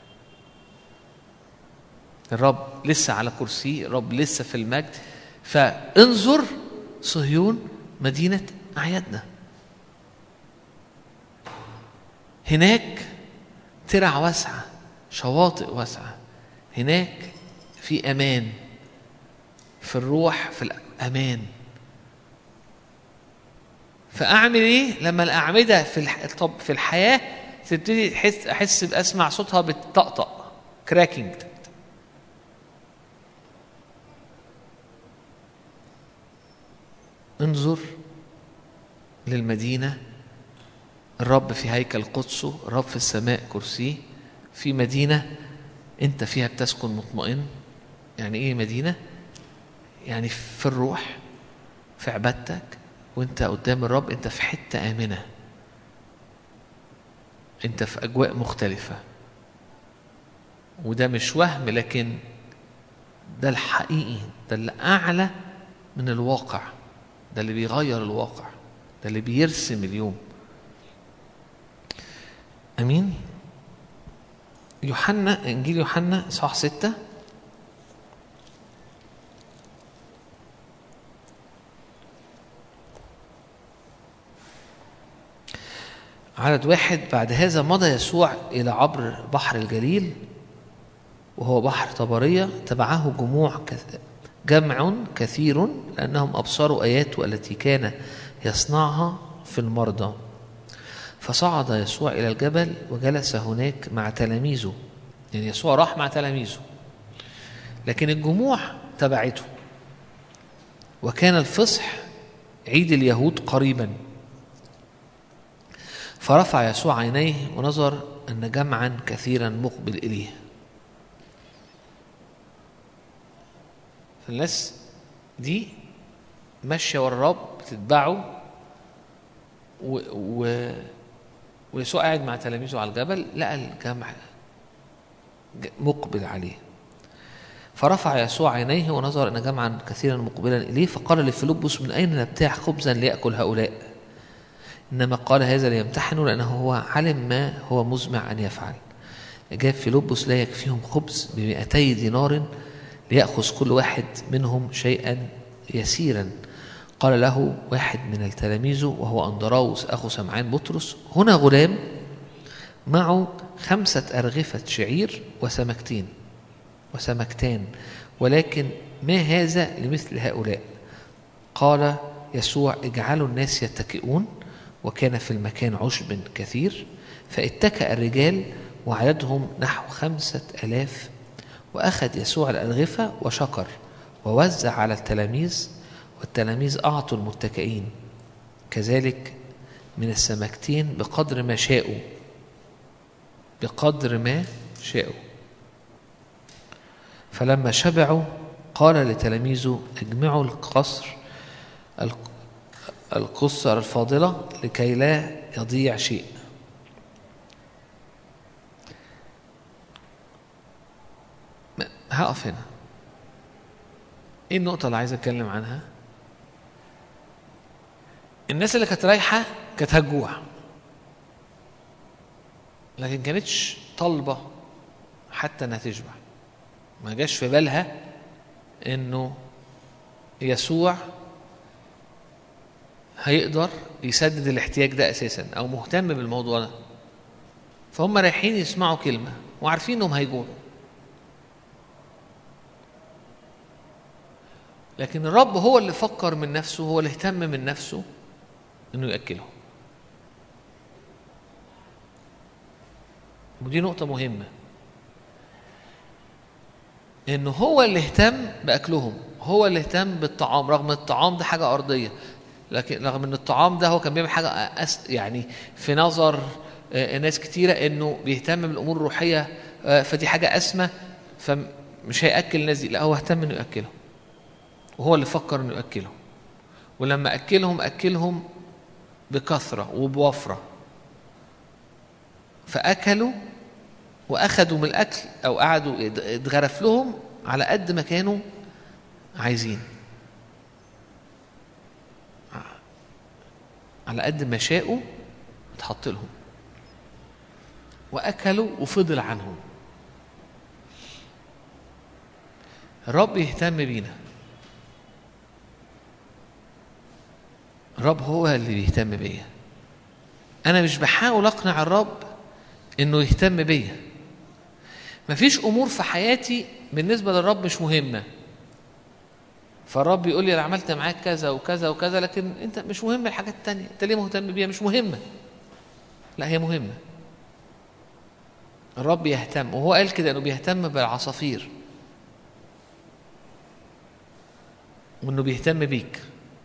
الرب لسه على كرسيه الرب لسه في المجد فانظر صهيون مدينة أعيادنا هناك ترع واسعة شواطئ واسعة هناك في أمان في الروح في الأمان فأعمل إيه لما الأعمدة في الح... طب في الحياة تبتدي تحس أحس بأسمع صوتها بتطقطق كراكنج انظر للمدينة الرب في هيكل قدسه الرب في السماء كرسيه في مدينة انت فيها بتسكن مطمئن يعني ايه مدينه يعني في الروح في عبادتك وانت قدام الرب انت في حته امنه انت في اجواء مختلفه وده مش وهم لكن ده الحقيقي ده اللي اعلى من الواقع ده اللي بيغير الواقع ده اللي بيرسم اليوم امين يوحنا انجيل يوحنا اصحاح ستة عدد واحد بعد هذا مضى يسوع إلى عبر بحر الجليل وهو بحر طبرية تبعه جموع كث- جمع كثير لأنهم أبصروا آياته التي كان يصنعها في المرضى فصعد يسوع إلى الجبل وجلس هناك مع تلاميذه يعني يسوع راح مع تلاميذه لكن الجموع تبعته وكان الفصح عيد اليهود قريبا فرفع يسوع عينيه ونظر أن جمعا كثيرا مقبل إليه فالناس دي ماشية ورا الرب بتتبعه و... و... ويسوع قاعد مع تلاميذه على الجبل لقى الجمع ج- مقبل عليه فرفع يسوع عينيه ونظر ان جمعا كثيرا مقبلا اليه فقال لفيلبس من اين نبتاع خبزا لياكل هؤلاء انما قال هذا ليمتحنوا لانه هو علم ما هو مزمع ان يفعل اجاب فيلبس لا يكفيهم خبز بمئتي دينار ليأخذ كل واحد منهم شيئا يسيرا قال له واحد من التلاميذ وهو أندراوس أخو سمعان بطرس هنا غلام معه خمسة أرغفة شعير وسمكتين وسمكتان ولكن ما هذا لمثل هؤلاء قال يسوع اجعلوا الناس يتكئون وكان في المكان عشب كثير فاتكأ الرجال وعددهم نحو خمسة ألاف وأخذ يسوع الأرغفة وشكر ووزع على التلاميذ والتلاميذ أعطوا المتكئين كذلك من السمكتين بقدر ما شاءوا بقدر ما شاءوا فلما شبعوا قال لتلاميذه اجمعوا القصر الق- القصر الفاضلة لكي لا يضيع شيء ما- هقف هنا ايه النقطة اللي عايز اتكلم عنها الناس اللي كانت رايحة كانت هتجوع لكن كانتش طالبة حتى انها تشبع ما جاش في بالها انه يسوع هيقدر يسدد الاحتياج ده اساسا او مهتم بالموضوع ده فهم رايحين يسمعوا كلمه وعارفين انهم هيجوعوا لكن الرب هو اللي فكر من نفسه هو اللي اهتم من نفسه انه ياكلهم ودي نقطه مهمه انه هو اللي اهتم باكلهم هو اللي اهتم بالطعام رغم الطعام ده حاجه ارضيه لكن رغم ان الطعام ده هو كان بيعمل حاجه أس يعني في نظر آه، ناس كتيره انه بيهتم بالامور الروحيه آه، فدي حاجه اسمى فمش هياكل الناس دي لا هو اهتم انه ياكلهم وهو اللي فكر انه ياكلهم ولما اكلهم اكلهم بكثره وبوفره فاكلوا واخدوا من الاكل او قعدوا ات- اتغرف لهم على قد ما كانوا عايزين على قد ما شاءوا اتحط لهم واكلوا وفضل عنهم الرب يهتم بينا الرب هو اللي بيهتم بيا انا مش بحاول اقنع الرب انه يهتم بيا مفيش امور في حياتي بالنسبه للرب مش مهمه فالرب يقول لي انا عملت معاك كذا وكذا وكذا لكن انت مش مهم الحاجات التانية انت ليه مهتم بيها مش مهمه لا هي مهمه الرب يهتم وهو قال كده انه بيهتم بالعصافير وانه بيهتم بيك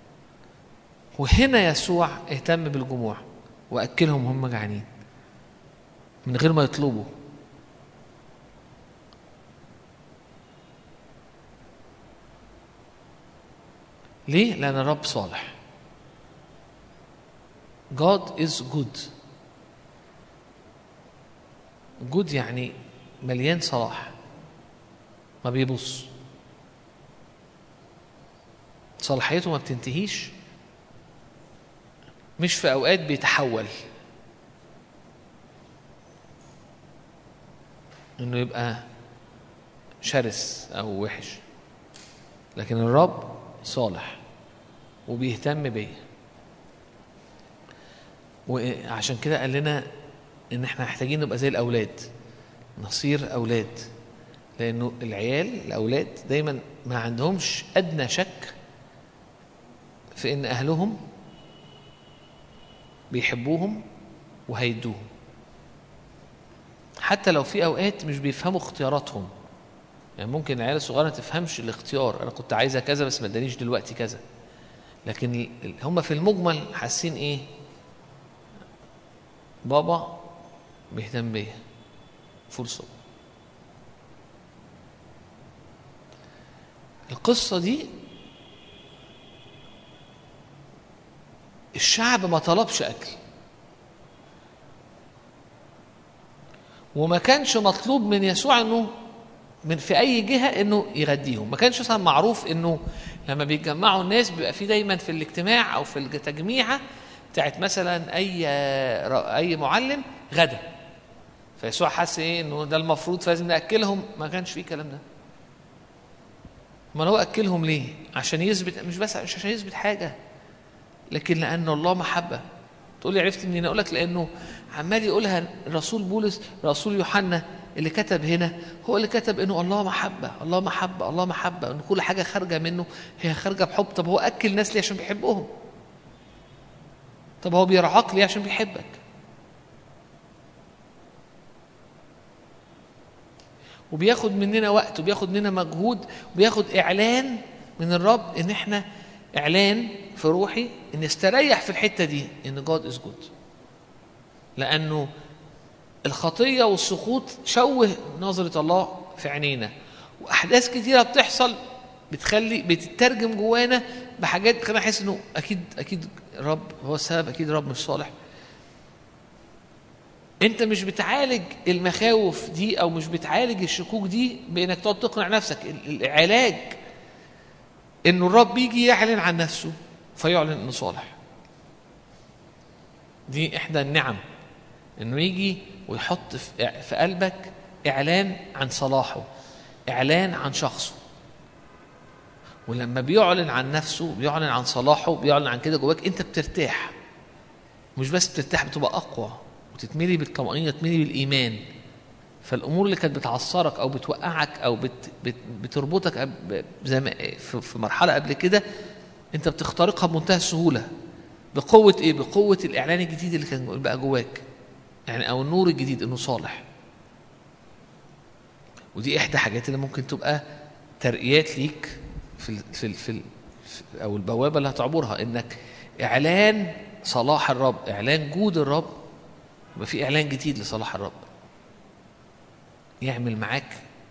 وهنا يسوع اهتم بالجموع واكلهم هم جعانين من غير ما يطلبوا ليه؟ لأن الرب صالح God is good good يعني مليان صلاح ما بيبص صلاحيته ما بتنتهيش مش في أوقات بيتحول إنه يبقى شرس أو وحش لكن الرب صالح وبيهتم بيا وعشان كده قال لنا ان احنا محتاجين نبقى زي الاولاد نصير اولاد لانه العيال الاولاد دايما ما عندهمش ادنى شك في ان اهلهم بيحبوهم وهيدوهم حتى لو في اوقات مش بيفهموا اختياراتهم يعني ممكن العيال الصغيره ما تفهمش الاختيار انا كنت عايزه كذا بس ما ادانيش دلوقتي كذا لكن ال- ال- هم في المجمل حاسين ايه بابا بيهتم بيا فول صوت القصة دي الشعب ما طلبش أكل وما كانش مطلوب من يسوع انه من في اي جهه انه يغديهم ما كانش مثلا معروف انه لما بيتجمعوا الناس بيبقى في دايما في الاجتماع او في التجميعه بتاعت مثلا اي اي معلم غدا فيسوع حس ايه انه ده المفروض فلازم ناكلهم ما كانش فيه الكلام ده ما هو اكلهم ليه عشان يثبت مش بس مش عشان يثبت حاجه لكن لان الله محبه تقول لي عرفت منين اقول لك لانه عمال يقولها الرسول بولس رسول يوحنا اللي كتب هنا هو اللي كتب انه الله محبه الله محبه الله محبه ان كل حاجه خارجه منه هي خارجه بحب طب هو اكل ناس ليه عشان بيحبهم طب هو بيرعاك ليه عشان بيحبك وبياخد مننا وقت وبياخد مننا مجهود وبياخد اعلان من الرب ان احنا اعلان في روحي ان استريح في الحته دي ان جاد از جود لانه الخطيه والسقوط شوه نظره الله في عينينا واحداث كتيره بتحصل بتخلي بتترجم جوانا بحاجات بتخلينا نحس انه اكيد اكيد الرب هو السبب اكيد الرب مش صالح انت مش بتعالج المخاوف دي او مش بتعالج الشكوك دي بانك تقعد تقنع نفسك العلاج انه الرب يجي يعلن عن نفسه فيعلن انه صالح دي احدى النعم انه يجي ويحط في قلبك اعلان عن صلاحه اعلان عن شخصه ولما بيعلن عن نفسه بيعلن عن صلاحه بيعلن عن كده جواك انت بترتاح مش بس بترتاح بتبقى اقوى وتتملي بالطمأنينة تتملي بالإيمان فالأمور اللي كانت بتعصرك أو بتوقعك أو بت بت بتربطك زي ما في مرحلة قبل كده أنت بتخترقها بمنتهى السهولة بقوة إيه؟ بقوة الإعلان الجديد اللي كان بقى جواك يعني أو النور الجديد إنه صالح ودي إحدى حاجات اللي ممكن تبقى ترقيات ليك في ال في ال في, ال في أو البوابة اللي هتعبرها إنك إعلان صلاح الرب إعلان جود الرب يبقى في اعلان جديد لصلاح الرب يعمل معاك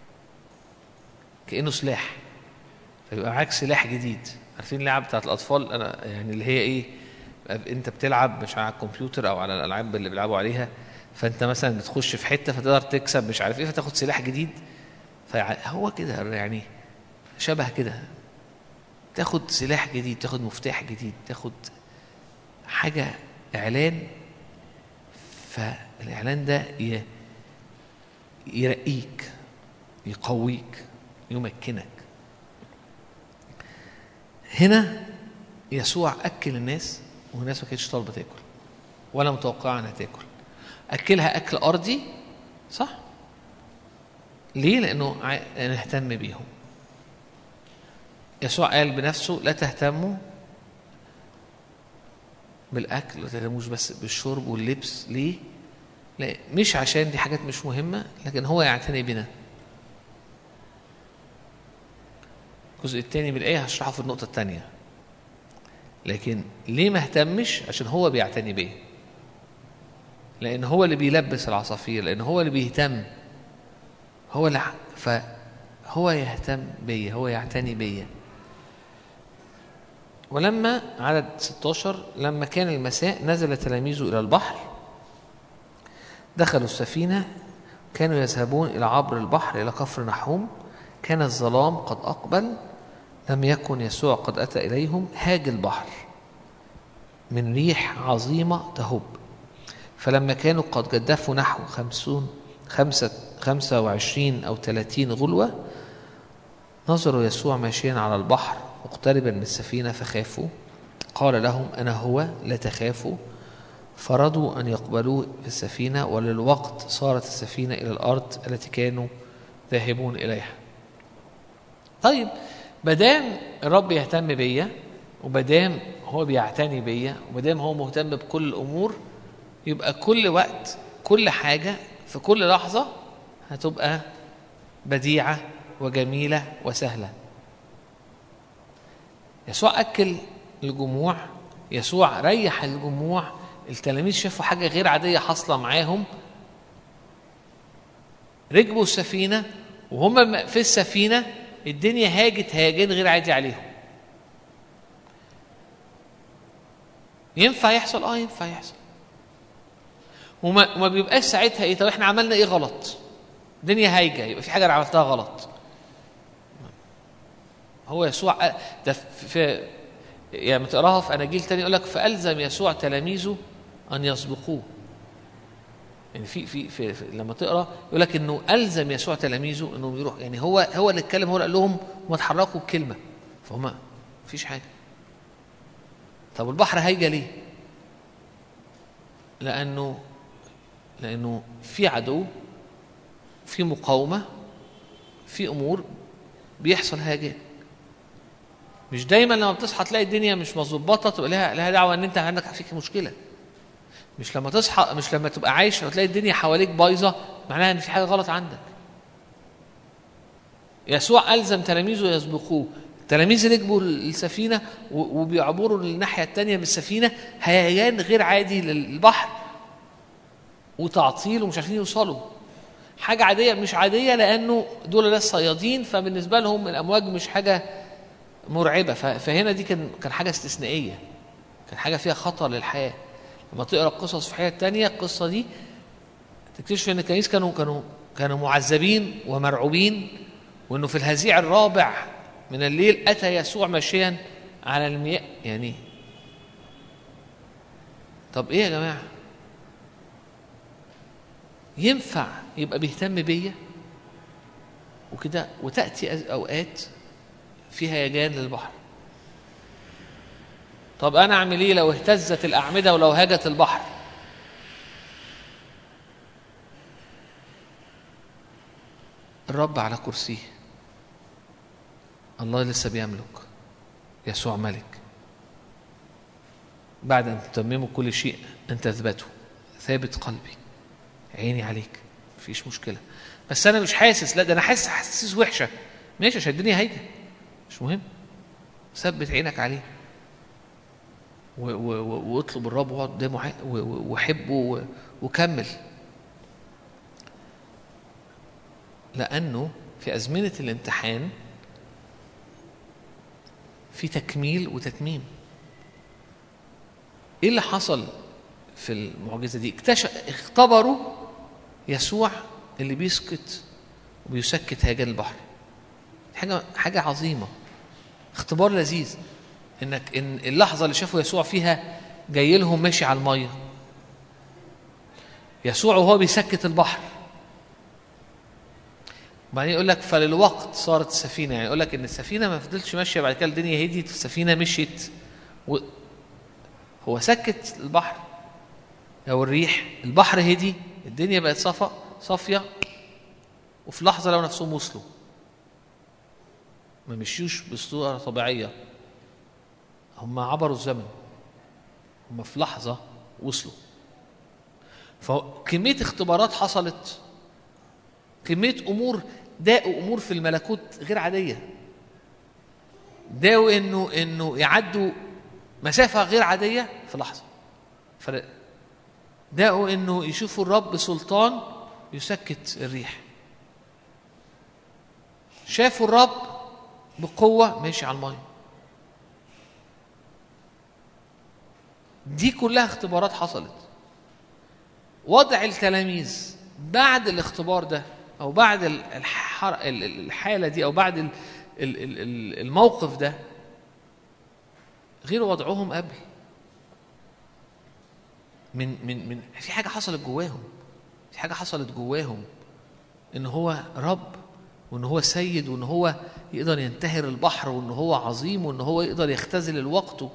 كانه سلاح فيبقى معاك سلاح جديد عارفين اللعبه بتاعت الاطفال انا يعني اللي هي ايه انت بتلعب مش على الكمبيوتر او على الالعاب اللي بيلعبوا عليها فانت مثلا بتخش في حته فتقدر تكسب مش عارف ايه فتاخد سلاح جديد فهو كده يعني شبه كده تاخد سلاح جديد تاخد مفتاح جديد تاخد حاجه اعلان فالإعلان ده يرقيك يقويك يمكنك هنا يسوع أكل الناس والناس ما كانتش طالبة تاكل ولا متوقعة إنها تاكل أكلها أكل أرضي صح؟ ليه؟ لأنه نهتم بيهم يسوع قال بنفسه لا تهتموا بالاكل ما تهتموش بس بالشرب واللبس ليه لا مش عشان دي حاجات مش مهمه لكن هو يعتني بنا الجزء الثاني من الايه هشرحه في النقطه الثانيه لكن ليه ما اهتمش عشان هو بيعتني بيا لان هو اللي بيلبس العصافير لان هو اللي بيهتم هو اللي فهو يهتم بيا هو يعتني بيا ولما عدد 16 لما كان المساء نزل تلاميذه إلى البحر دخلوا السفينة كانوا يذهبون إلى عبر البحر إلى كفر نحوم كان الظلام قد أقبل لم يكن يسوع قد أتى إليهم هاج البحر من ريح عظيمة تهب فلما كانوا قد جدفوا نحو خمسون خمسة خمسة وعشرين أو ثلاثين غلوة نظروا يسوع ماشيا على البحر مقتربا من السفينة فخافوا قال لهم أنا هو لا تخافوا فرضوا أن يقبلوه في السفينة وللوقت صارت السفينة إلى الأرض التي كانوا ذاهبون إليها طيب مادام الرب يهتم بيا ومادام هو بيعتني بيا ومادام هو مهتم بكل الأمور يبقى كل وقت كل حاجة في كل لحظة هتبقى بديعة وجميلة وسهلة يسوع أكل الجموع يسوع ريح الجموع التلاميذ شافوا حاجة غير عادية حاصلة معاهم ركبوا السفينة وهم في السفينة الدنيا هاجت هاجين غير عادي عليهم ينفع يحصل اه ينفع يحصل وما وما بيبقاش ساعتها ايه طب احنا عملنا ايه غلط الدنيا هايجه يبقى في حاجه انا عملتها غلط هو يسوع ده في يعني تقراها في اناجيل تاني يقول لك فالزم يسوع تلاميذه ان يسبقوه يعني في في, في, في لما تقرا يقول لك انه الزم يسوع تلاميذه انهم يروح يعني هو هو اللي اتكلم هو اللي قال لهم ما تحركوا بكلمه فهم مفيش حاجه طب البحر هيجي ليه؟ لانه لانه في عدو في مقاومه في امور بيحصل هاجات مش دايما لما بتصحى تلاقي الدنيا مش مظبطه تبقى لها لها دعوه ان انت عندك فيك مشكله مش لما تصحى مش لما تبقى عايش وتلاقي الدنيا حواليك بايظه معناها ان في حاجه غلط عندك يسوع الزم تلاميذه يسبقوه التلاميذ ركبوا السفينه وبيعبروا للناحيه الثانيه من السفينه هيجان غير عادي للبحر وتعطيل ومش عارفين يوصلوا حاجه عاديه مش عاديه لانه دول ناس صيادين فبالنسبه لهم الامواج مش حاجه مرعبه فهنا دي كان كان حاجه استثنائيه كان حاجه فيها خطر للحياه لما تقرا قصص في حياه تانية القصه دي تكتشف ان الكنيسه كانوا كانوا كانوا معذبين ومرعوبين وانه في الهزيع الرابع من الليل اتى يسوع ماشيا على المياه يعني طب ايه يا جماعه ينفع يبقى بيهتم بيا وكده وتاتي اوقات فيها هيجان للبحر طب انا اعمل ايه لو اهتزت الاعمده ولو هاجت البحر الرب على كرسيه الله لسه بيملك يسوع ملك بعد ان تتمموا كل شيء ان تثبتوا ثابت قلبي عيني عليك مفيش مشكله بس انا مش حاسس لا ده انا حاسس حاسس وحشه ماشي عشان الدنيا هايجه مش مهم ثبت عينك عليه واطلب الرب واقعد قدامه وحبه وكمل لأنه في أزمنة الامتحان في تكميل وتتميم ايه اللي حصل في المعجزه دي اكتشف اختبروا يسوع اللي بيسكت وبيسكت هيجان البحر حاجه حاجه عظيمه اختبار لذيذ انك ان اللحظه اللي شافوا يسوع فيها جاي لهم ماشي على الميه يسوع وهو بيسكت البحر وبعدين يقول لك فللوقت صارت السفينه يعني يقول لك ان السفينه ما فضلتش ماشيه بعد كده الدنيا هديت السفينه مشيت و... هو سكت البحر او الريح البحر هدي الدنيا بقت صفا صافيه وفي لحظه لو نفسهم وصلوا ما مشيوش بصوره طبيعيه هم عبروا الزمن هم في لحظه وصلوا فكميه اختبارات حصلت كميه امور داقوا امور في الملكوت غير عاديه داقوا انه انه يعدوا مسافه غير عاديه في لحظه داقوا انه يشوفوا الرب سلطان يسكت الريح شافوا الرب بقوه ماشي على الميه دي كلها اختبارات حصلت وضع التلاميذ بعد الاختبار ده او بعد الحر... الحاله دي او بعد الموقف ده غير وضعهم قبل من من من في حاجه حصلت جواهم في حاجه حصلت جواهم ان هو رب وان هو سيد وان هو يقدر ينتهر البحر وان هو عظيم وان هو يقدر يختزل الوقت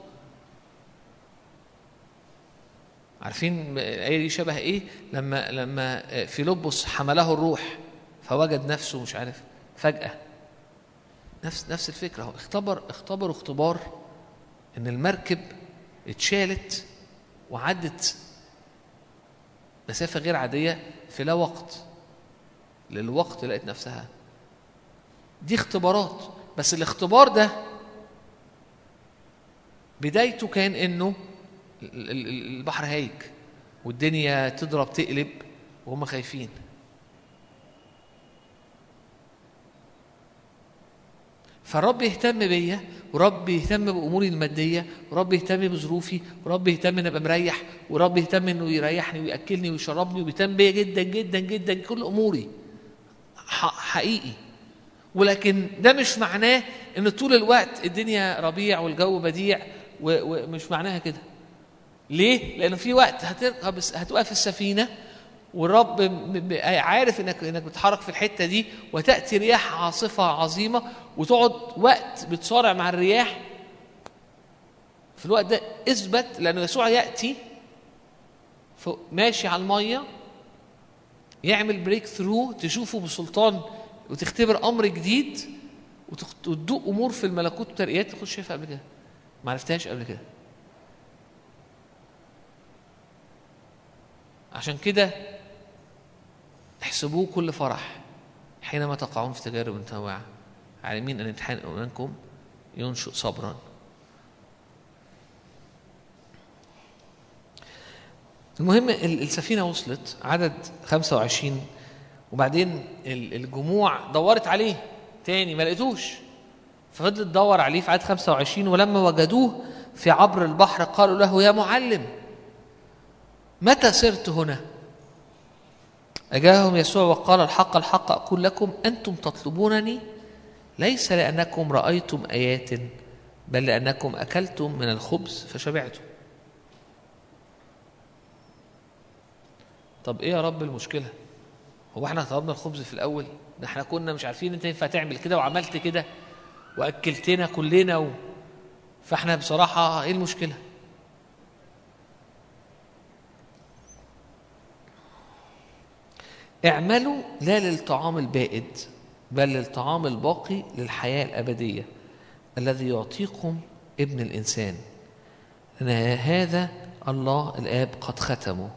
عارفين الآية دي شبه إيه؟ لما لما فيلبس حمله الروح فوجد نفسه مش عارف فجأة نفس نفس الفكرة هو اختبر اختبروا اختبار إن المركب اتشالت وعدت مسافة غير عادية في لا وقت للوقت لقيت نفسها دي اختبارات بس الاختبار ده بدايته كان انه البحر هايج والدنيا تضرب تقلب وهم خايفين فالرب يهتم بيا ورب يهتم باموري الماديه ورب يهتم بظروفي ورب يهتم ان ابقى مريح ورب يهتم انه يريحني وياكلني ويشربني وبيهتم بيا جدا جدا جدا كل اموري حقيقي ولكن ده مش معناه ان طول الوقت الدنيا ربيع والجو بديع ومش معناها كده ليه؟ لأن في وقت هتركب هتوقف السفينة والرب عارف انك انك بتتحرك في الحته دي وتاتي رياح عاصفه عظيمه وتقعد وقت بتصارع مع الرياح في الوقت ده اثبت لأن يسوع يأتي ماشي على المية يعمل بريك ثرو تشوفه بسلطان وتختبر أمر جديد وتدوق أمور في الملكوت وترقيات تخش شايفها قبل كده ما عرفتهاش قبل كده عشان كده احسبوه كل فرح حينما تقعون في تجارب متنوعة عالمين أن امتحان إيمانكم ينشئ صبرا المهم السفينة وصلت عدد 25 وبعدين الجموع دورت عليه تاني ما لقيتوش ففضلت تدور عليه في عدد 25 ولما وجدوه في عبر البحر قالوا له يا معلم متى صرت هنا أجاهم يسوع وقال الحق الحق أقول لكم أنتم تطلبونني ليس لأنكم رأيتم آيات بل لأنكم أكلتم من الخبز فشبعتم طب إيه يا رب المشكلة هو احنا طلبنا الخبز في الأول ده احنا كنا مش عارفين انت ينفع تعمل كده وعملت كده وأكلتنا كلنا و... فاحنا بصراحة ايه المشكلة اعملوا لا للطعام البائد بل للطعام الباقي للحياة الأبدية الذي يعطيكم ابن الإنسان أن هذا الله الآب قد ختمه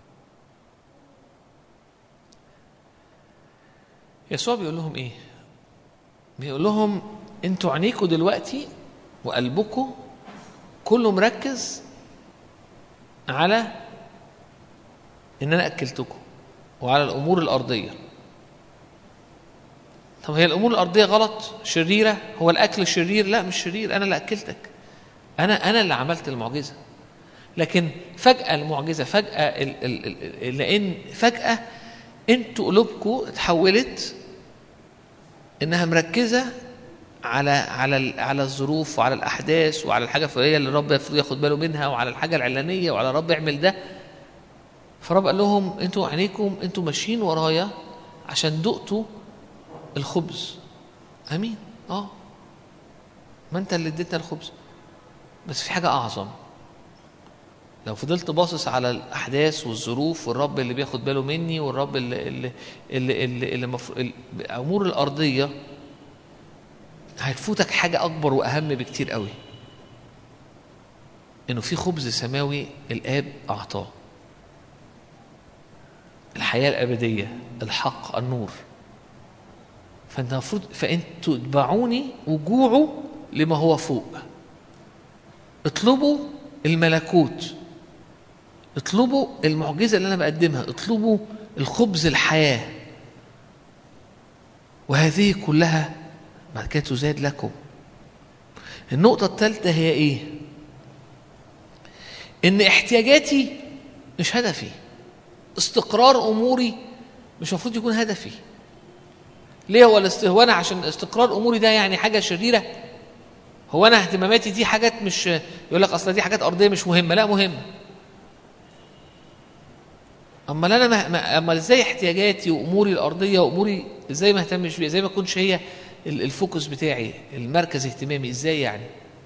يسوع بيقول لهم إيه؟ بيقول لهم انتوا عينيكوا دلوقتي وقلبكم كله مركز على ان انا اكلتكم وعلى الامور الارضيه طب هي الامور الارضيه غلط شريره هو الاكل شرير لا مش شرير انا اللي اكلتك انا انا اللي عملت المعجزه لكن فجاه المعجزه فجاه ال ال ال لان فجاه انتوا قلوبكم اتحولت انها مركزه على على على الظروف وعلى الاحداث وعلى الحاجه الفلانيه اللي الرب المفروض ياخد باله منها وعلى الحاجه العلانيه وعلى الرب يعمل ده فرب قال لهم انتوا عينيكم انتوا ماشيين ورايا عشان دقتوا الخبز امين اه ما انت اللي اديتنا الخبز بس في حاجه اعظم لو فضلت باصص على الاحداث والظروف والرب اللي بياخد باله مني والرب اللي اللي اللي, اللي, اللي مفر... الامور الارضيه هتفوتك حاجه اكبر واهم بكتير قوي انه في خبز سماوي الاب اعطاه الحياه الابديه الحق النور فانت المفروض فانتوا اتبعوني وجوعوا لما هو فوق اطلبوا الملكوت اطلبوا المعجزه اللي انا بقدمها اطلبوا الخبز الحياه وهذه كلها بعد كده تزاد لكم النقطه الثالثه هي ايه ان احتياجاتي مش هدفي استقرار اموري مش المفروض يكون هدفي ليه هو الاست... هو انا عشان استقرار اموري ده يعني حاجه شريره هو انا اهتماماتي دي حاجات مش يقول لك اصل دي حاجات ارضيه مش مهمه لا مهمه اما انا ما... ما... اما ازاي احتياجاتي واموري الارضيه واموري ازاي ما اهتمش بيها ازاي ما اكونش هي ال- الفوكس بتاعي المركز اهتمامي ازاي يعني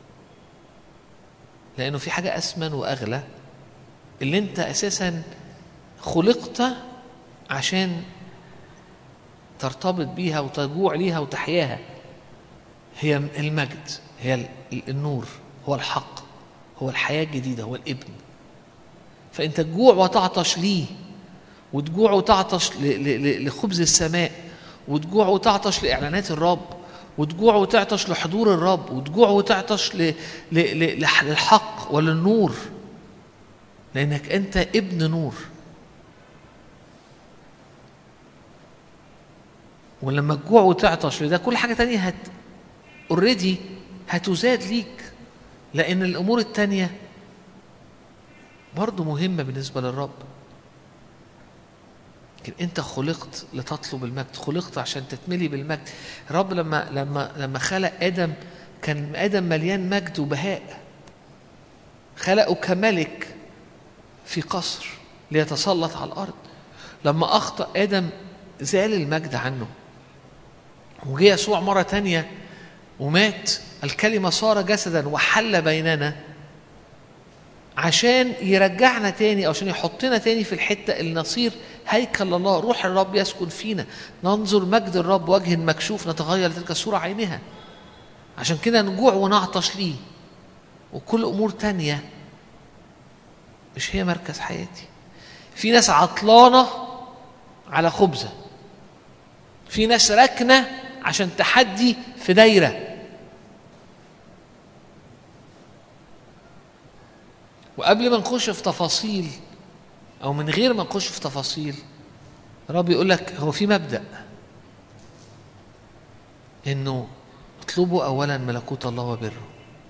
لانه في حاجه اثمن واغلى اللي انت اساسا خلقت عشان ترتبط بيها وتجوع ليها وتحياها هي المجد هي ال- النور هو الحق هو الحياة الجديدة هو الابن فأنت تجوع وتعطش ليه وتجوع وتعطش ل- ل- ل- لخبز السماء وتجوع وتعطش لإعلانات الرب وتجوع وتعطش لحضور الرب وتجوع وتعطش ل- ل- ل- لح- للحق وللنور لأنك أنت ابن نور ولما تجوع وتعطش لده كل حاجة تانية هت اوريدي هتزاد ليك لأن الأمور التانية برضه مهمة بالنسبة للرب لكن أنت خلقت لتطلب المجد خلقت عشان تتملي بالمجد الرب لما لما لما خلق آدم كان آدم مليان مجد وبهاء خلقه كملك في قصر ليتسلط على الأرض لما أخطأ آدم زال المجد عنه وجه يسوع مرة تانية ومات الكلمة صار جسدا وحل بيننا عشان يرجعنا تاني أو عشان يحطنا تاني في الحتة اللي نصير هيكل الله روح الرب يسكن فينا ننظر مجد الرب وجه مكشوف نتغير لتلك الصورة عينها عشان كده نجوع ونعطش ليه وكل أمور تانية مش هي مركز حياتي في ناس عطلانة على خبزة في ناس راكنة عشان تحدي في دايرة وقبل ما نخش في تفاصيل أو من غير ما نخش في تفاصيل الرب يقول لك هو في مبدأ إنه اطلبوا أولا ملكوت الله وبره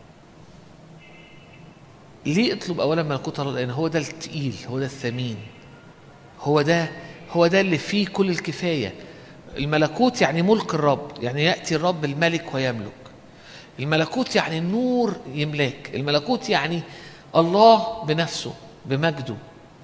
ليه اطلب أولا ملكوت الله لأن هو ده التقيل هو ده الثمين هو ده هو ده اللي فيه كل الكفاية الملكوت يعني ملك الرب يعني يأتي الرب الملك ويملك الملكوت يعني النور يملاك الملكوت يعني الله بنفسه بمجده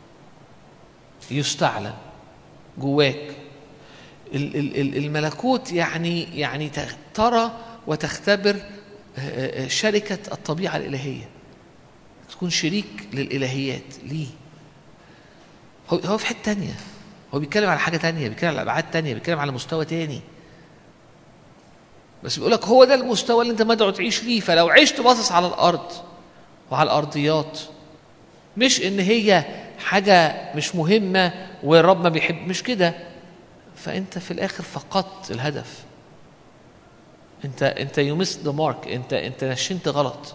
يستعلن جواك ال- ال- ال- الملكوت يعني يعني ت- ترى وتختبر آه، آه، شركة الطبيعة الإلهية تكون شريك للإلهيات ليه هو هو في حتة تانية هو بيتكلم على حاجة تانية بيتكلم على أبعاد تانية بيتكلم على مستوى تاني بس بيقول لك هو ده المستوى اللي أنت مدعو تعيش ليه فلو عشت باصص على الأرض وعلى الأرضيات مش إن هي حاجة مش مهمة والرب ما بيحب مش كده فأنت في الآخر فقدت الهدف أنت أنت يو مس ذا مارك أنت أنت نشنت غلط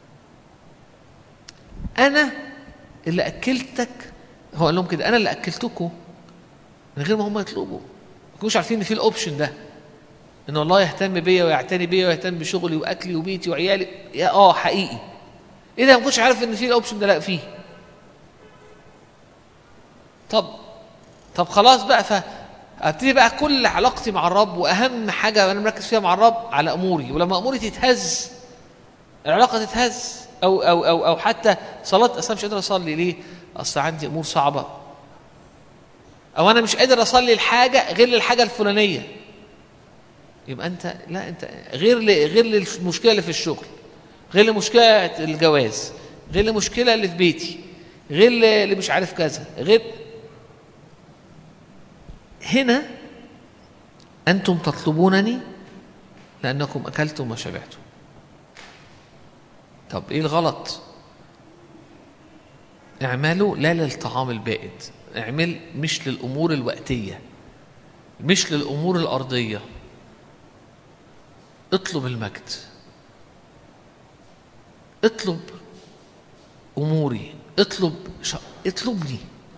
أنا اللي أكلتك هو قال لهم كده أنا اللي أكلتكم من غير ما هم يطلبوا ما كانوش عارفين إن في الأوبشن ده إن الله يهتم بيا ويعتني بيا ويهتم بشغلي وأكلي وبيتي وعيالي يا آه حقيقي إيه ده ما كنتش عارف إن في الأوبشن ده لا فيه طب طب خلاص بقى فابتدي بقى كل علاقتي مع الرب واهم حاجه انا مركز فيها مع الرب على اموري ولما اموري تتهز العلاقه تتهز او او او او حتى صلاه اصلا مش قادر اصلي ليه؟ اصل عندي امور صعبه او انا مش قادر اصلي الحاجه غير للحاجه الفلانيه يبقى انت لا انت غير ل... غير للمشكله اللي في الشغل غير لمشكله الجواز غير لمشكله اللي في بيتي غير ل- اللي مش عارف كذا غير هنا أنتم تطلبونني لأنكم أكلتم وشبعتم طب إيه الغلط اعملوا لا للطعام البائد اعمل مش للأمور الوقتية مش للأمور الأرضية اطلب المجد اطلب أموري اطلب ش... اطلبني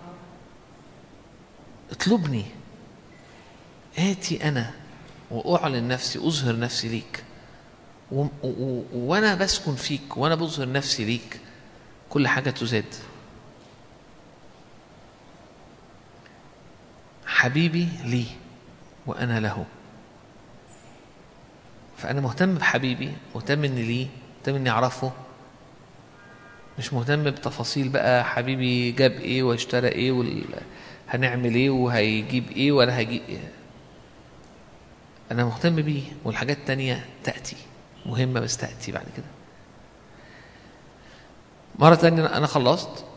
اطلبني آتي أنا وأعلن نفسي أظهر نفسي ليك و- و- و- وأنا بسكن فيك وأنا بظهر نفسي ليك كل حاجة تزاد حبيبي لي وأنا له فأنا مهتم بحبيبي مهتم إن ليه مهتم إني أعرفه مش مهتم بتفاصيل بقى حبيبي جاب إيه واشترى إيه وال... هنعمل إيه وهيجيب إيه ولا هيجيب إيه أنا مهتم بيه والحاجات التانية تأتي مهمة بس تأتي بعد كده مرة تانية أنا خلصت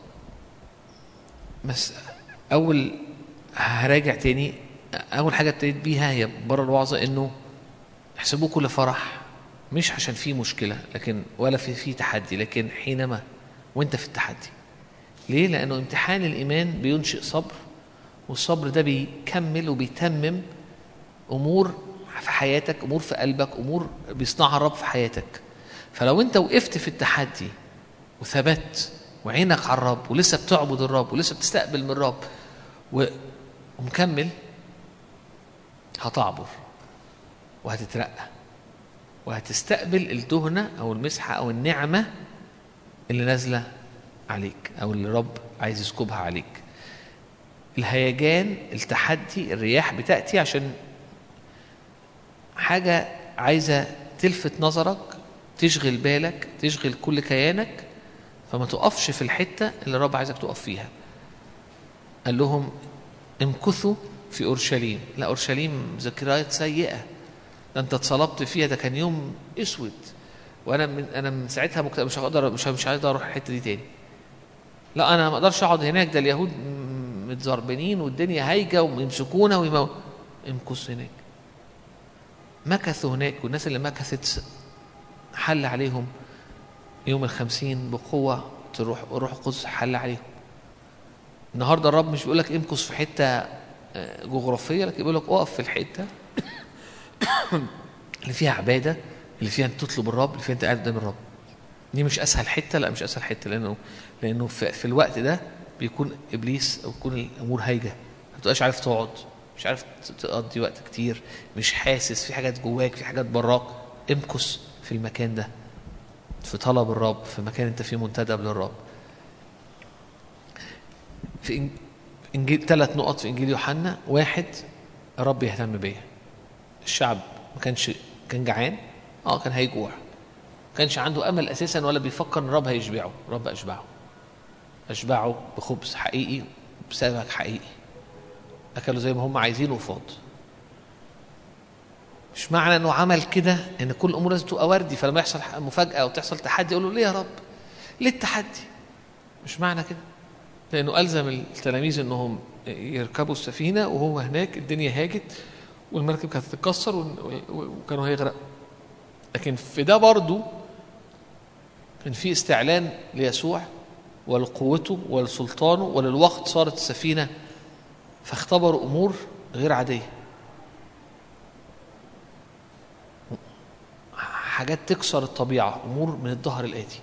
بس أول هراجع تاني أول حاجة ابتديت بيها هي بره الوعظة إنه احسبوه كل فرح مش عشان في مشكلة لكن ولا في في تحدي لكن حينما وأنت في التحدي ليه؟ لأنه امتحان الإيمان بينشئ صبر والصبر ده بيكمل وبيتمم أمور في حياتك أمور في قلبك أمور بيصنعها الرب في حياتك فلو أنت وقفت في التحدي وثبت وعينك على الرب ولسه بتعبد الرب ولسه بتستقبل من الرب و... ومكمل هتعبر وهتترقى وهتستقبل الدهنة أو المسحة أو النعمة اللي نازلة عليك أو اللي الرب عايز يسكبها عليك الهيجان التحدي الرياح بتأتي عشان حاجة عايزة تلفت نظرك تشغل بالك تشغل كل كيانك فما تقفش في الحتة اللي الرب عايزك تقف فيها قال لهم امكثوا في أورشليم لا أورشليم ذكريات سيئة ده أنت اتصلبت فيها ده كان يوم أسود وأنا من أنا من ساعتها مكت... مش هقدر مش مش عايز أروح الحتة دي تاني لا أنا ما أقدرش أقعد هناك ده اليهود متزربنين والدنيا هايجة ويمسكونا ويمو امكث هناك مكثوا هناك والناس اللي مكثت حل عليهم يوم الخمسين بقوة تروح روح القدس حل عليهم النهاردة الرب مش بيقول لك امكث في حتة جغرافية لكن بيقول لك اقف في الحتة اللي فيها عبادة اللي فيها انت تطلب الرب اللي فيها انت قاعد قدام الرب دي مش اسهل حتة لا مش اسهل حتة لانه لانه في, في الوقت ده بيكون ابليس او بيكون الامور هايجة ما بتبقاش عارف تقعد مش عارف تقضي وقت كتير مش حاسس في حاجات جواك في حاجات براك امكث في المكان ده في طلب الرب في مكان انت فيه منتدب للرب في انجيل ثلاث نقط في انجيل يوحنا واحد الرب يهتم بيا الشعب ما كانش كان جعان اه كان هيجوع ما كانش عنده امل اساسا ولا بيفكر ان الرب هيشبعه الرب اشبعه اشبعه بخبز حقيقي بسمك حقيقي اكلوا زي ما هم عايزين وفاض مش معنى انه عمل كده ان كل الامور لازم تبقى وردي فلما يحصل مفاجاه او تحصل تحدي يقول له ليه يا رب؟ ليه التحدي؟ مش معنى كده لانه الزم التلاميذ انهم يركبوا السفينه وهو هناك الدنيا هاجت والمركب كانت هتتكسر وكانوا هيغرقوا لكن في ده برضه كان في استعلان ليسوع ولقوته ولسلطانه وللوقت صارت السفينه فاختبروا امور غير عاديه حاجات تكسر الطبيعه امور من الظهر الاتي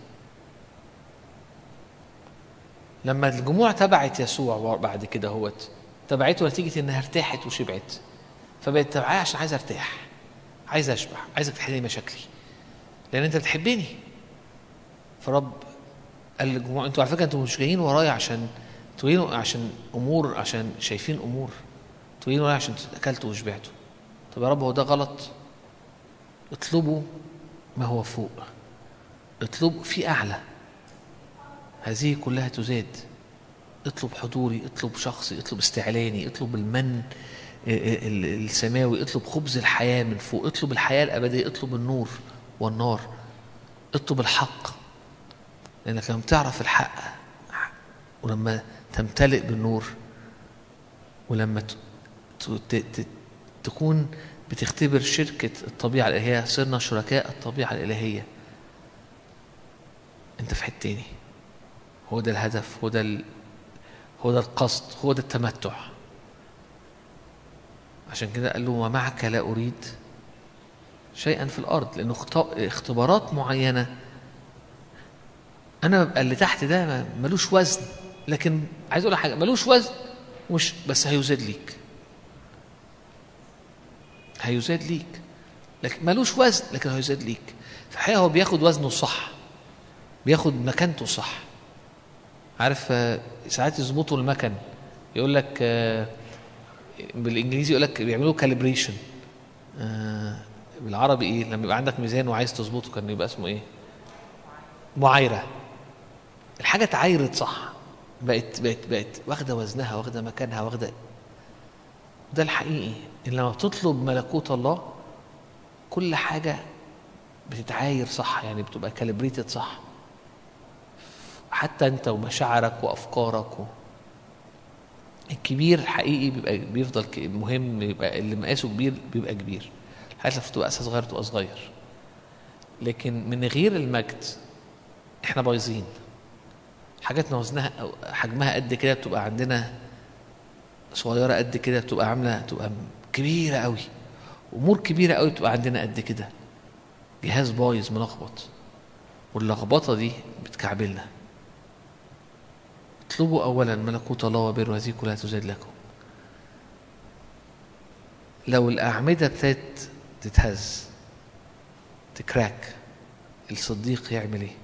لما الجموع تبعت يسوع بعد كده هوت تبعته نتيجه انها ارتاحت وشبعت فبقت تبعاه عشان عايز ارتاح عايز اشبع عايزك تحل لي مشاكلي لان انت بتحبني فرب قال للجموع انتوا على فكره انتوا مش جايين ورايا عشان انتوا عشان امور عشان شايفين امور انتوا جايين ورايا عشان اكلتوا وشبعتوا طب يا رب هو ده غلط اطلبوا ما هو فوق اطلبوا في اعلى هذه كلها تزاد اطلب حضوري اطلب شخصي اطلب استعلاني اطلب المن السماوي اطلب خبز الحياة من فوق اطلب الحياة الأبدية اطلب النور والنار اطلب الحق لأنك لما تعرف الحق ولما تمتلئ بالنور ولما تكون بتختبر شركة الطبيعة الإلهية صرنا شركاء الطبيعة الإلهية أنت في حتة تاني هو ده الهدف هو ده ال... هو ده القصد هو ده التمتع عشان كده قال له ومعك لا أريد شيئا في الأرض لأنه اختبارات معينة أنا ببقى اللي تحت ده ملوش وزن لكن عايز أقول حاجة ملوش وزن مش بس هيزاد ليك هيزاد ليك لكن ملوش وزن لكن هيزاد ليك في الحقيقة هو بياخد وزنه صح بياخد مكانته صح عارف آه، ساعات يظبطوا المكن يقول لك آه، بالانجليزي يقول لك بيعملوا كاليبريشن بالعربي ايه لما يبقى عندك ميزان وعايز تظبطه كان يبقى اسمه ايه معايره الحاجه اتعايرت صح بقت بقت بقت واخده وزنها واخده مكانها واخده ده الحقيقي ان لما بتطلب ملكوت الله كل حاجه بتتعاير صح يعني بتبقى كاليبريتد صح حتى انت ومشاعرك وافكارك و... الكبير حقيقي بيبقى بيفضل ك- مهم يبقى اللي مقاسه كبير بيبقى كبير الحاجات اللي بتبقى اساس صغير تبقى صغير لكن من غير المجد احنا بايظين حاجاتنا وزنها أو حجمها قد كده بتبقى عندنا صغيره قد كده بتبقى عامله بتبقى كبيره قوي امور كبيره قوي بتبقى عندنا قد كده جهاز بايظ ملخبط واللخبطه دي بتكعبلنا اطلبوا اولا ملكوت الله وبر وهذه كلها تزاد لكم لو الاعمده ابتدت تتهز تكراك الصديق يعمل ايه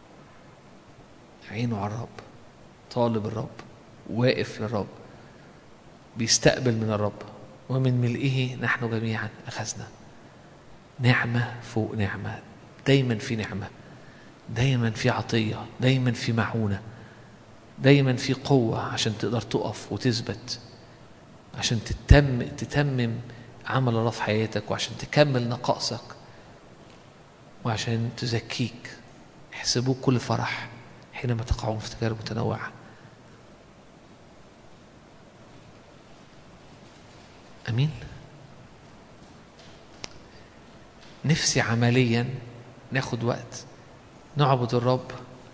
عينه على الرب طالب الرب واقف للرب بيستقبل من الرب ومن ملئه نحن جميعا اخذنا نعمه فوق نعمه دايما في نعمه دايما في عطيه دايما في معونه دايما في قوه عشان تقدر تقف وتثبت عشان تتم تتمم عمل الله في حياتك وعشان تكمل نقائصك وعشان تزكيك احسبوه كل فرح حينما تقعون في تجارب متنوعه امين نفسي عمليا ناخد وقت نعبد الرب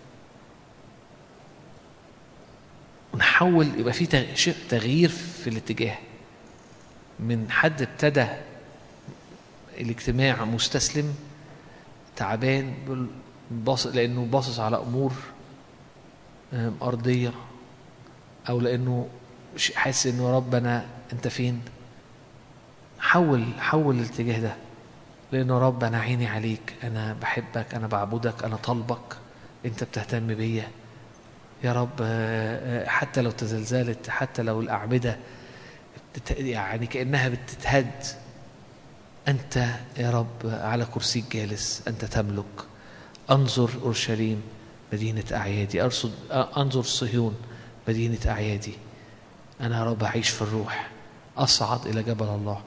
ونحاول يبقى في تغ- ش- تغيير في الاتجاه من حد ابتدى الاجتماع مستسلم تعبان بيقول باص لانه باصص على امور آم، ارضيه او لانه مش حاسس انه ربنا انت فين حول حول الاتجاه ده لانه رب انا عيني عليك انا بحبك انا بعبدك انا طالبك انت بتهتم بيا يا رب آه، آه، حتى لو تزلزلت حتى لو الاعمده بتت- يعني كانها بتتهد انت يا رب على كرسيك جالس انت تملك انظر اورشليم مدينه اعيادي ارصد آه، انظر صهيون مدينه اعيادي انا يا رب اعيش في الروح اصعد الى جبل الله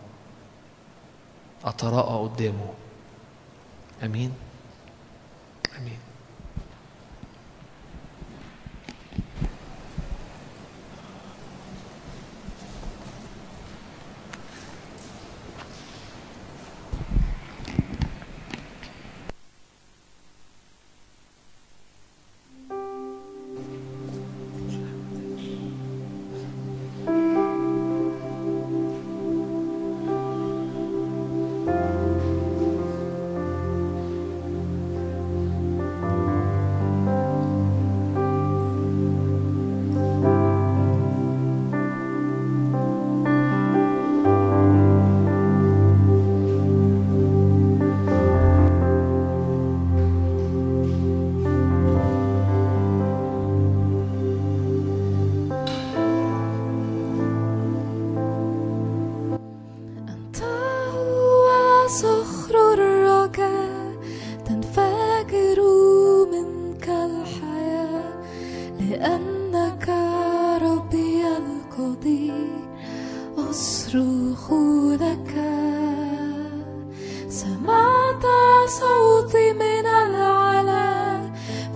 اتراءى قدامه امين امين أنت هو صخر الرجاء تنفجر منك الحياة لأنك ربي القدير أصرخ لك سمعت صوتي من العلا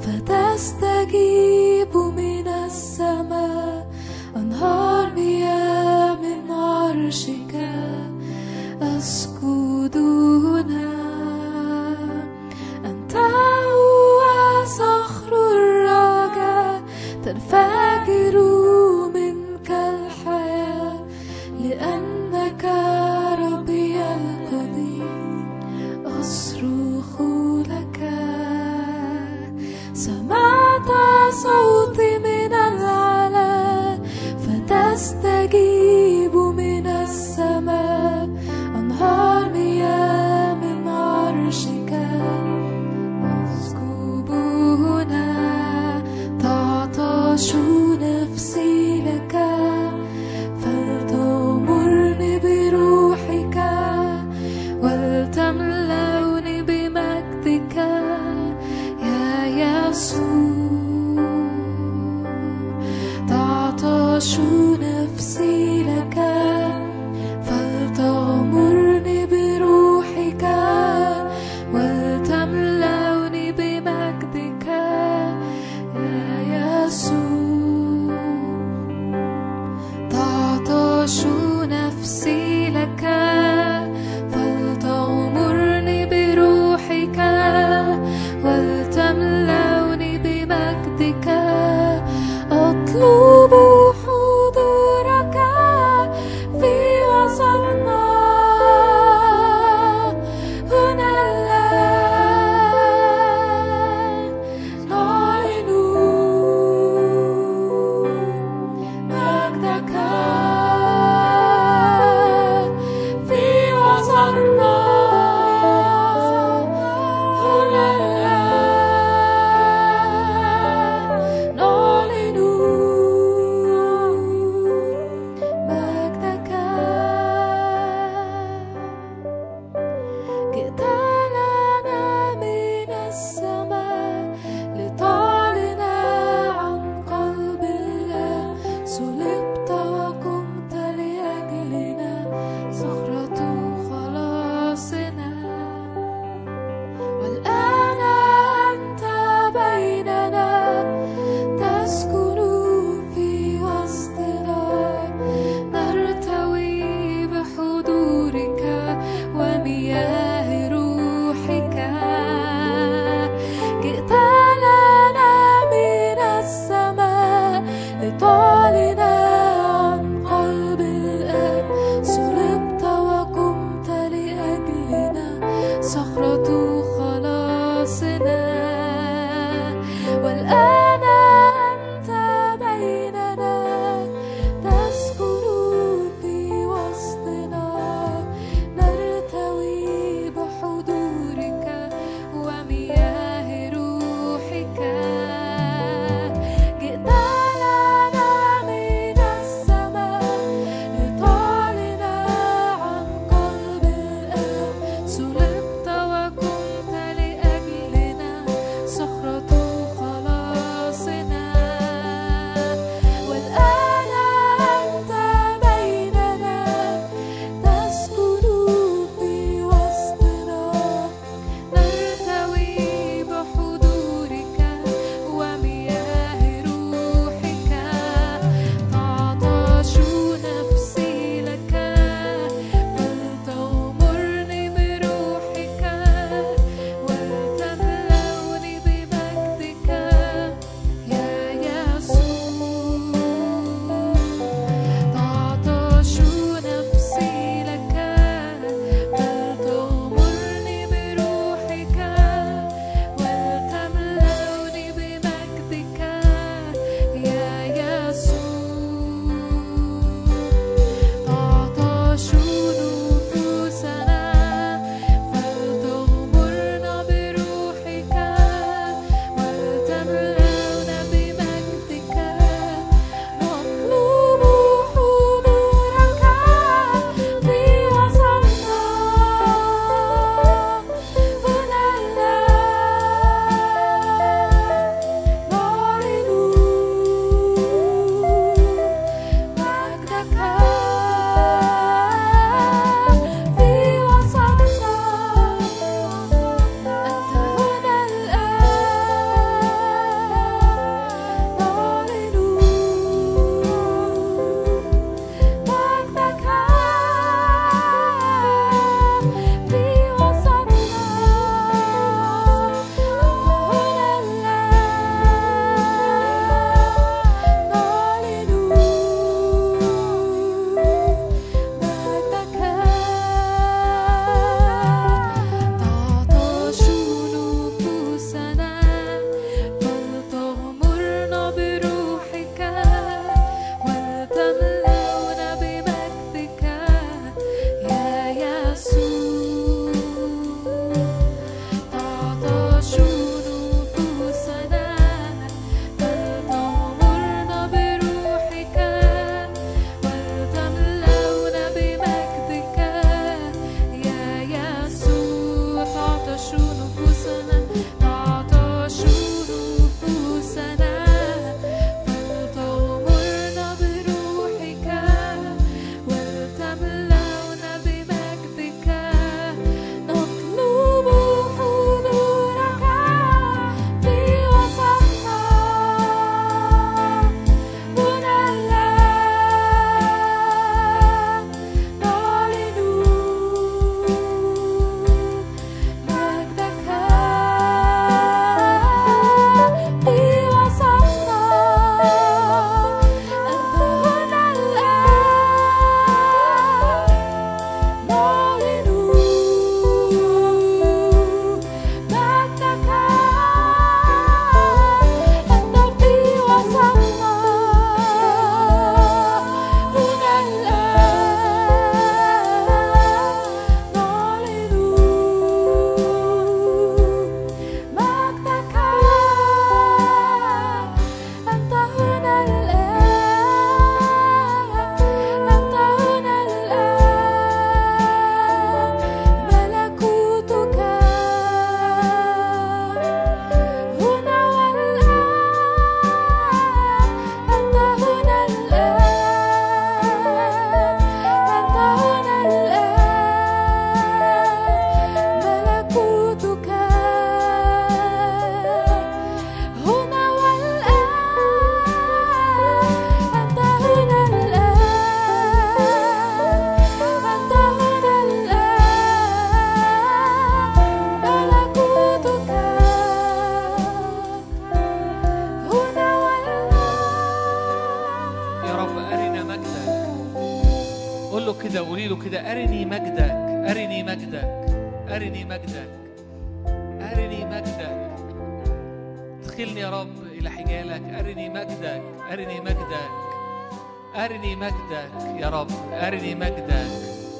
فتستجيب من السماء أنهار مياه من عرشك أسكت هنا أنت هو تعطش نفسي لك فلتغمرني بروحك ولتملأني بمجدك يا يسوع تعطش نفسي لك فلتغمرني بروحك ولتملأني كده أرني مجدك أرني مجدك أرني مجدك أرني مجدك ادخلني يا رب إلى حجالك أرني مجدك أرني مجدك أرني مجدك يا رب أرني مجدك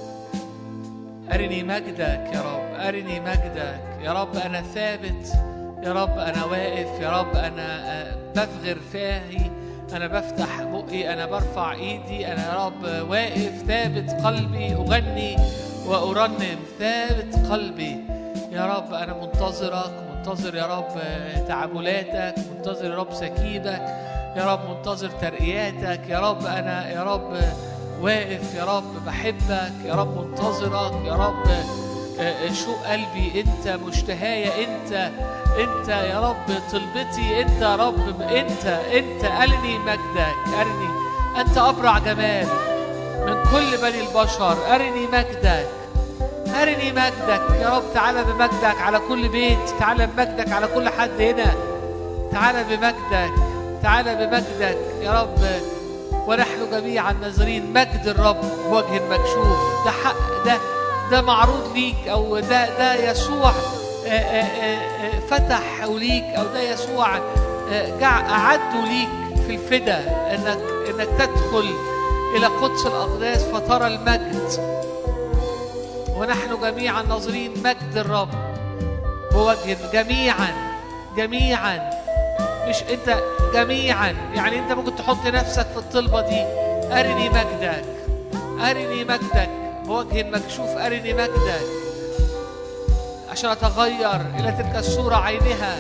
أرني مجدك يا رب أرني مجدك يا رب أنا ثابت يا رب أنا واقف يا رب أنا آه، بفغر فاهي أنا بفتح بقي أنا برفع إيدي أنا يا رب واقف ثابت قلبي أغني وأرنم ثابت قلبي يا رب أنا منتظرك منتظر يا رب آه، تعاملاتك منتظر يا رب سكيبك يا رب منتظر ترقياتك يا رب أنا يا رب واقف يا رب بحبك يا رب منتظرك يا رب آه، آه، شوق قلبي انت مشتهاية انت انت يا رب طلبتي انت يا رب انت انت ارني مجدك ارني انت ابرع جمال من كل بني البشر ارني مجدك ارني مجدك يا رب تعالى بمجدك على كل بيت تعالى بمجدك على كل حد هنا تعالى بمجدك تعالى بمجدك يا رب ونحن جميعا ناظرين مجد الرب بوجه مكشوف ده حق ده ده معروض ليك او ده ده يسوع آه، آه، آه، آه، فتح ليك او ده يسوع آه، جع اعده ليك في الفدا انك انك تدخل الى قدس الاقداس فترى المجد ونحن جميعا ناظرين مجد الرب بوجه جميعا جميعا مش انت جميعا يعني انت ممكن تحط نفسك في الطلبة دي ارني مجدك ارني مجدك بوجه مكشوف ارني مجدك عشان اتغير الى تلك الصورة عينها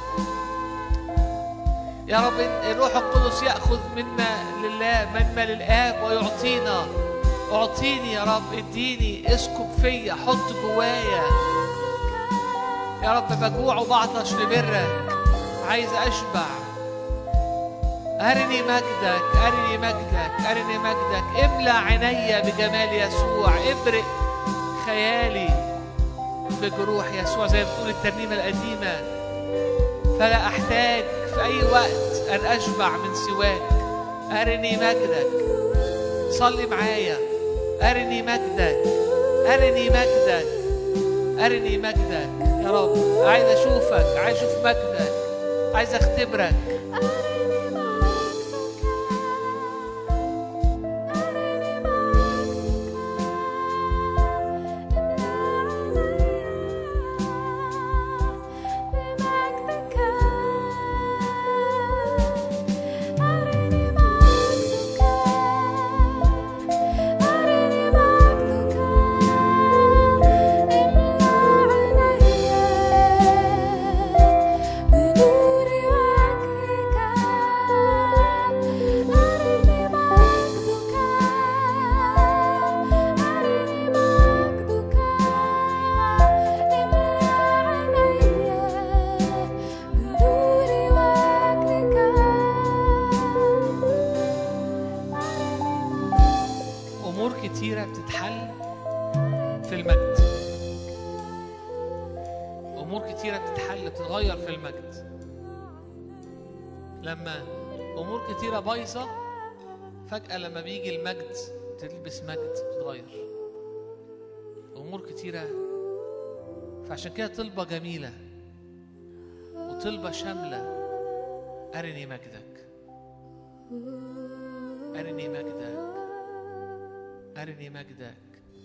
يا رب الروح القدس ياخذ منا لله مما للاب ويعطينا اعطيني يا رب اديني اسكب فيا حط جوايا يا رب بجوع وبعطش لبرك عايز اشبع أرني مجدك أرني مجدك أرني مجدك املى عيني بجمال يسوع ابرق خيالي بجروح يسوع زي ما بتقول الترنيمة القديمة فلا أحتاج في أي وقت أن أشبع من سواك أرني مجدك صلي معايا أرني مجدك أرني مجدك أرني مجدك يا رب عايز أشوفك عايز أشوف مجدك عايز أختبرك بنور وجهك أرني مجدك أرني مجدك املأ عيني بنور وجهك أمور كتيرة بتتحل في المجد أمور كتيرة بتتحل بتتغير في المجد لما أمور كتيرة بايظة فجأة لما بيجي المجد تلبس مجد بتتغير أمور كتيرة فعشان كده طلبة جميلة وطلبة شاملة أرني مجدك أرني مجدك أرني مجدك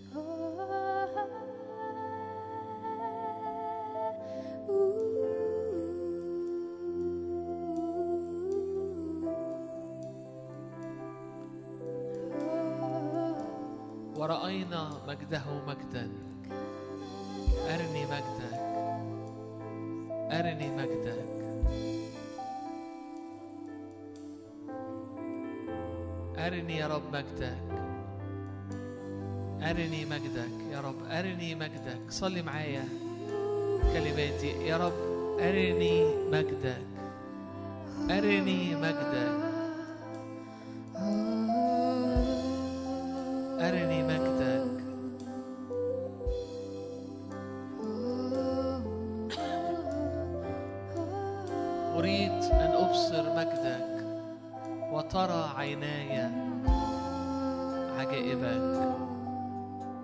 ورأينا مجده مجدا أرني مجدك أرني مجدك أرني يا رب مجدك أرني مجدك يا رب أرني مجدك صلي معايا كلماتي يا رب أرني مجدك أرني مجدك أرني مجدك أريد أن أبصر مجدك وترى عيناي عجائبك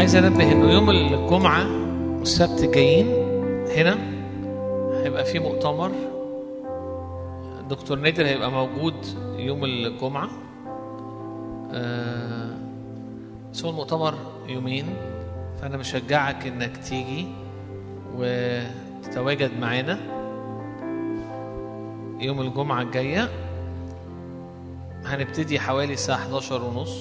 عايز انبه انه يوم الجمعه والسبت جايين هنا هيبقى في مؤتمر دكتور نادر هيبقى موجود يوم الجمعه آه، بس هو المؤتمر يومين فانا بشجعك انك تيجي وتتواجد معانا يوم الجمعه الجايه هنبتدي حوالي الساعه 11 ونص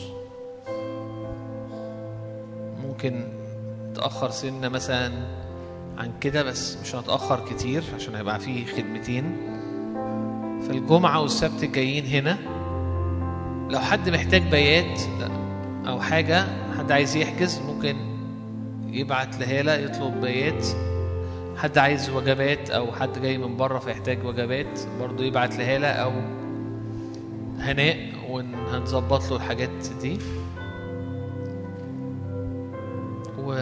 ممكن تأخر سنة مثلا عن كده بس مش هنتأخر كتير عشان هيبقى فيه خدمتين فالجمعة والسبت الجايين هنا لو حد محتاج بيات أو حاجة حد عايز يحجز ممكن يبعت لهالة يطلب بيات حد عايز وجبات أو حد جاي من بره فيحتاج وجبات برضه يبعت لهالة أو هناء وهنظبط له الحاجات دي و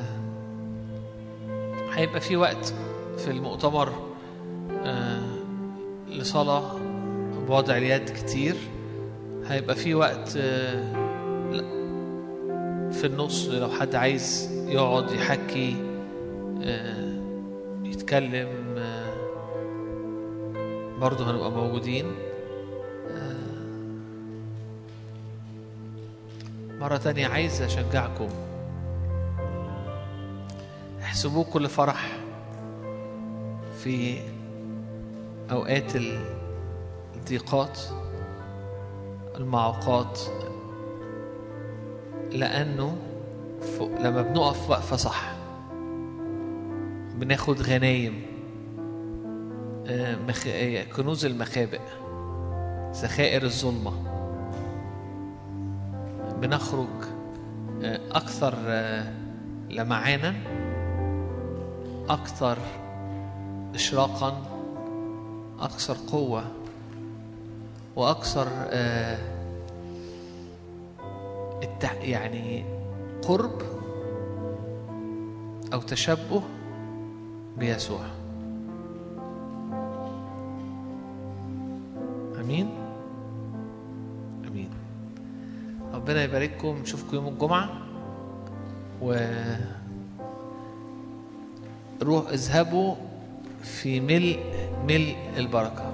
هيبقى في وقت في المؤتمر آه، لصلاة بوضع اليد كتير هيبقى في وقت آه، لا، في النص لو حد عايز يقعد يحكي آه، يتكلم آه، برضه هنبقى موجودين آه، مرة تانية عايز أشجعكم احسبوه كل فرح في أوقات الضيقات المعوقات لأنه ف- لما بنقف وقفة صح بناخد غنايم آه، مخ... آه، كنوز المخابئ ذخائر الظلمة بنخرج آه، أكثر آه، لمعانا أكثر إشراقا أكثر قوة وأكثر آه، التع... يعني قرب أو تشبه بيسوع أمين أمين ربنا يبارككم نشوفكم يوم الجمعة و روح اذهبوا في ملء ملء البركة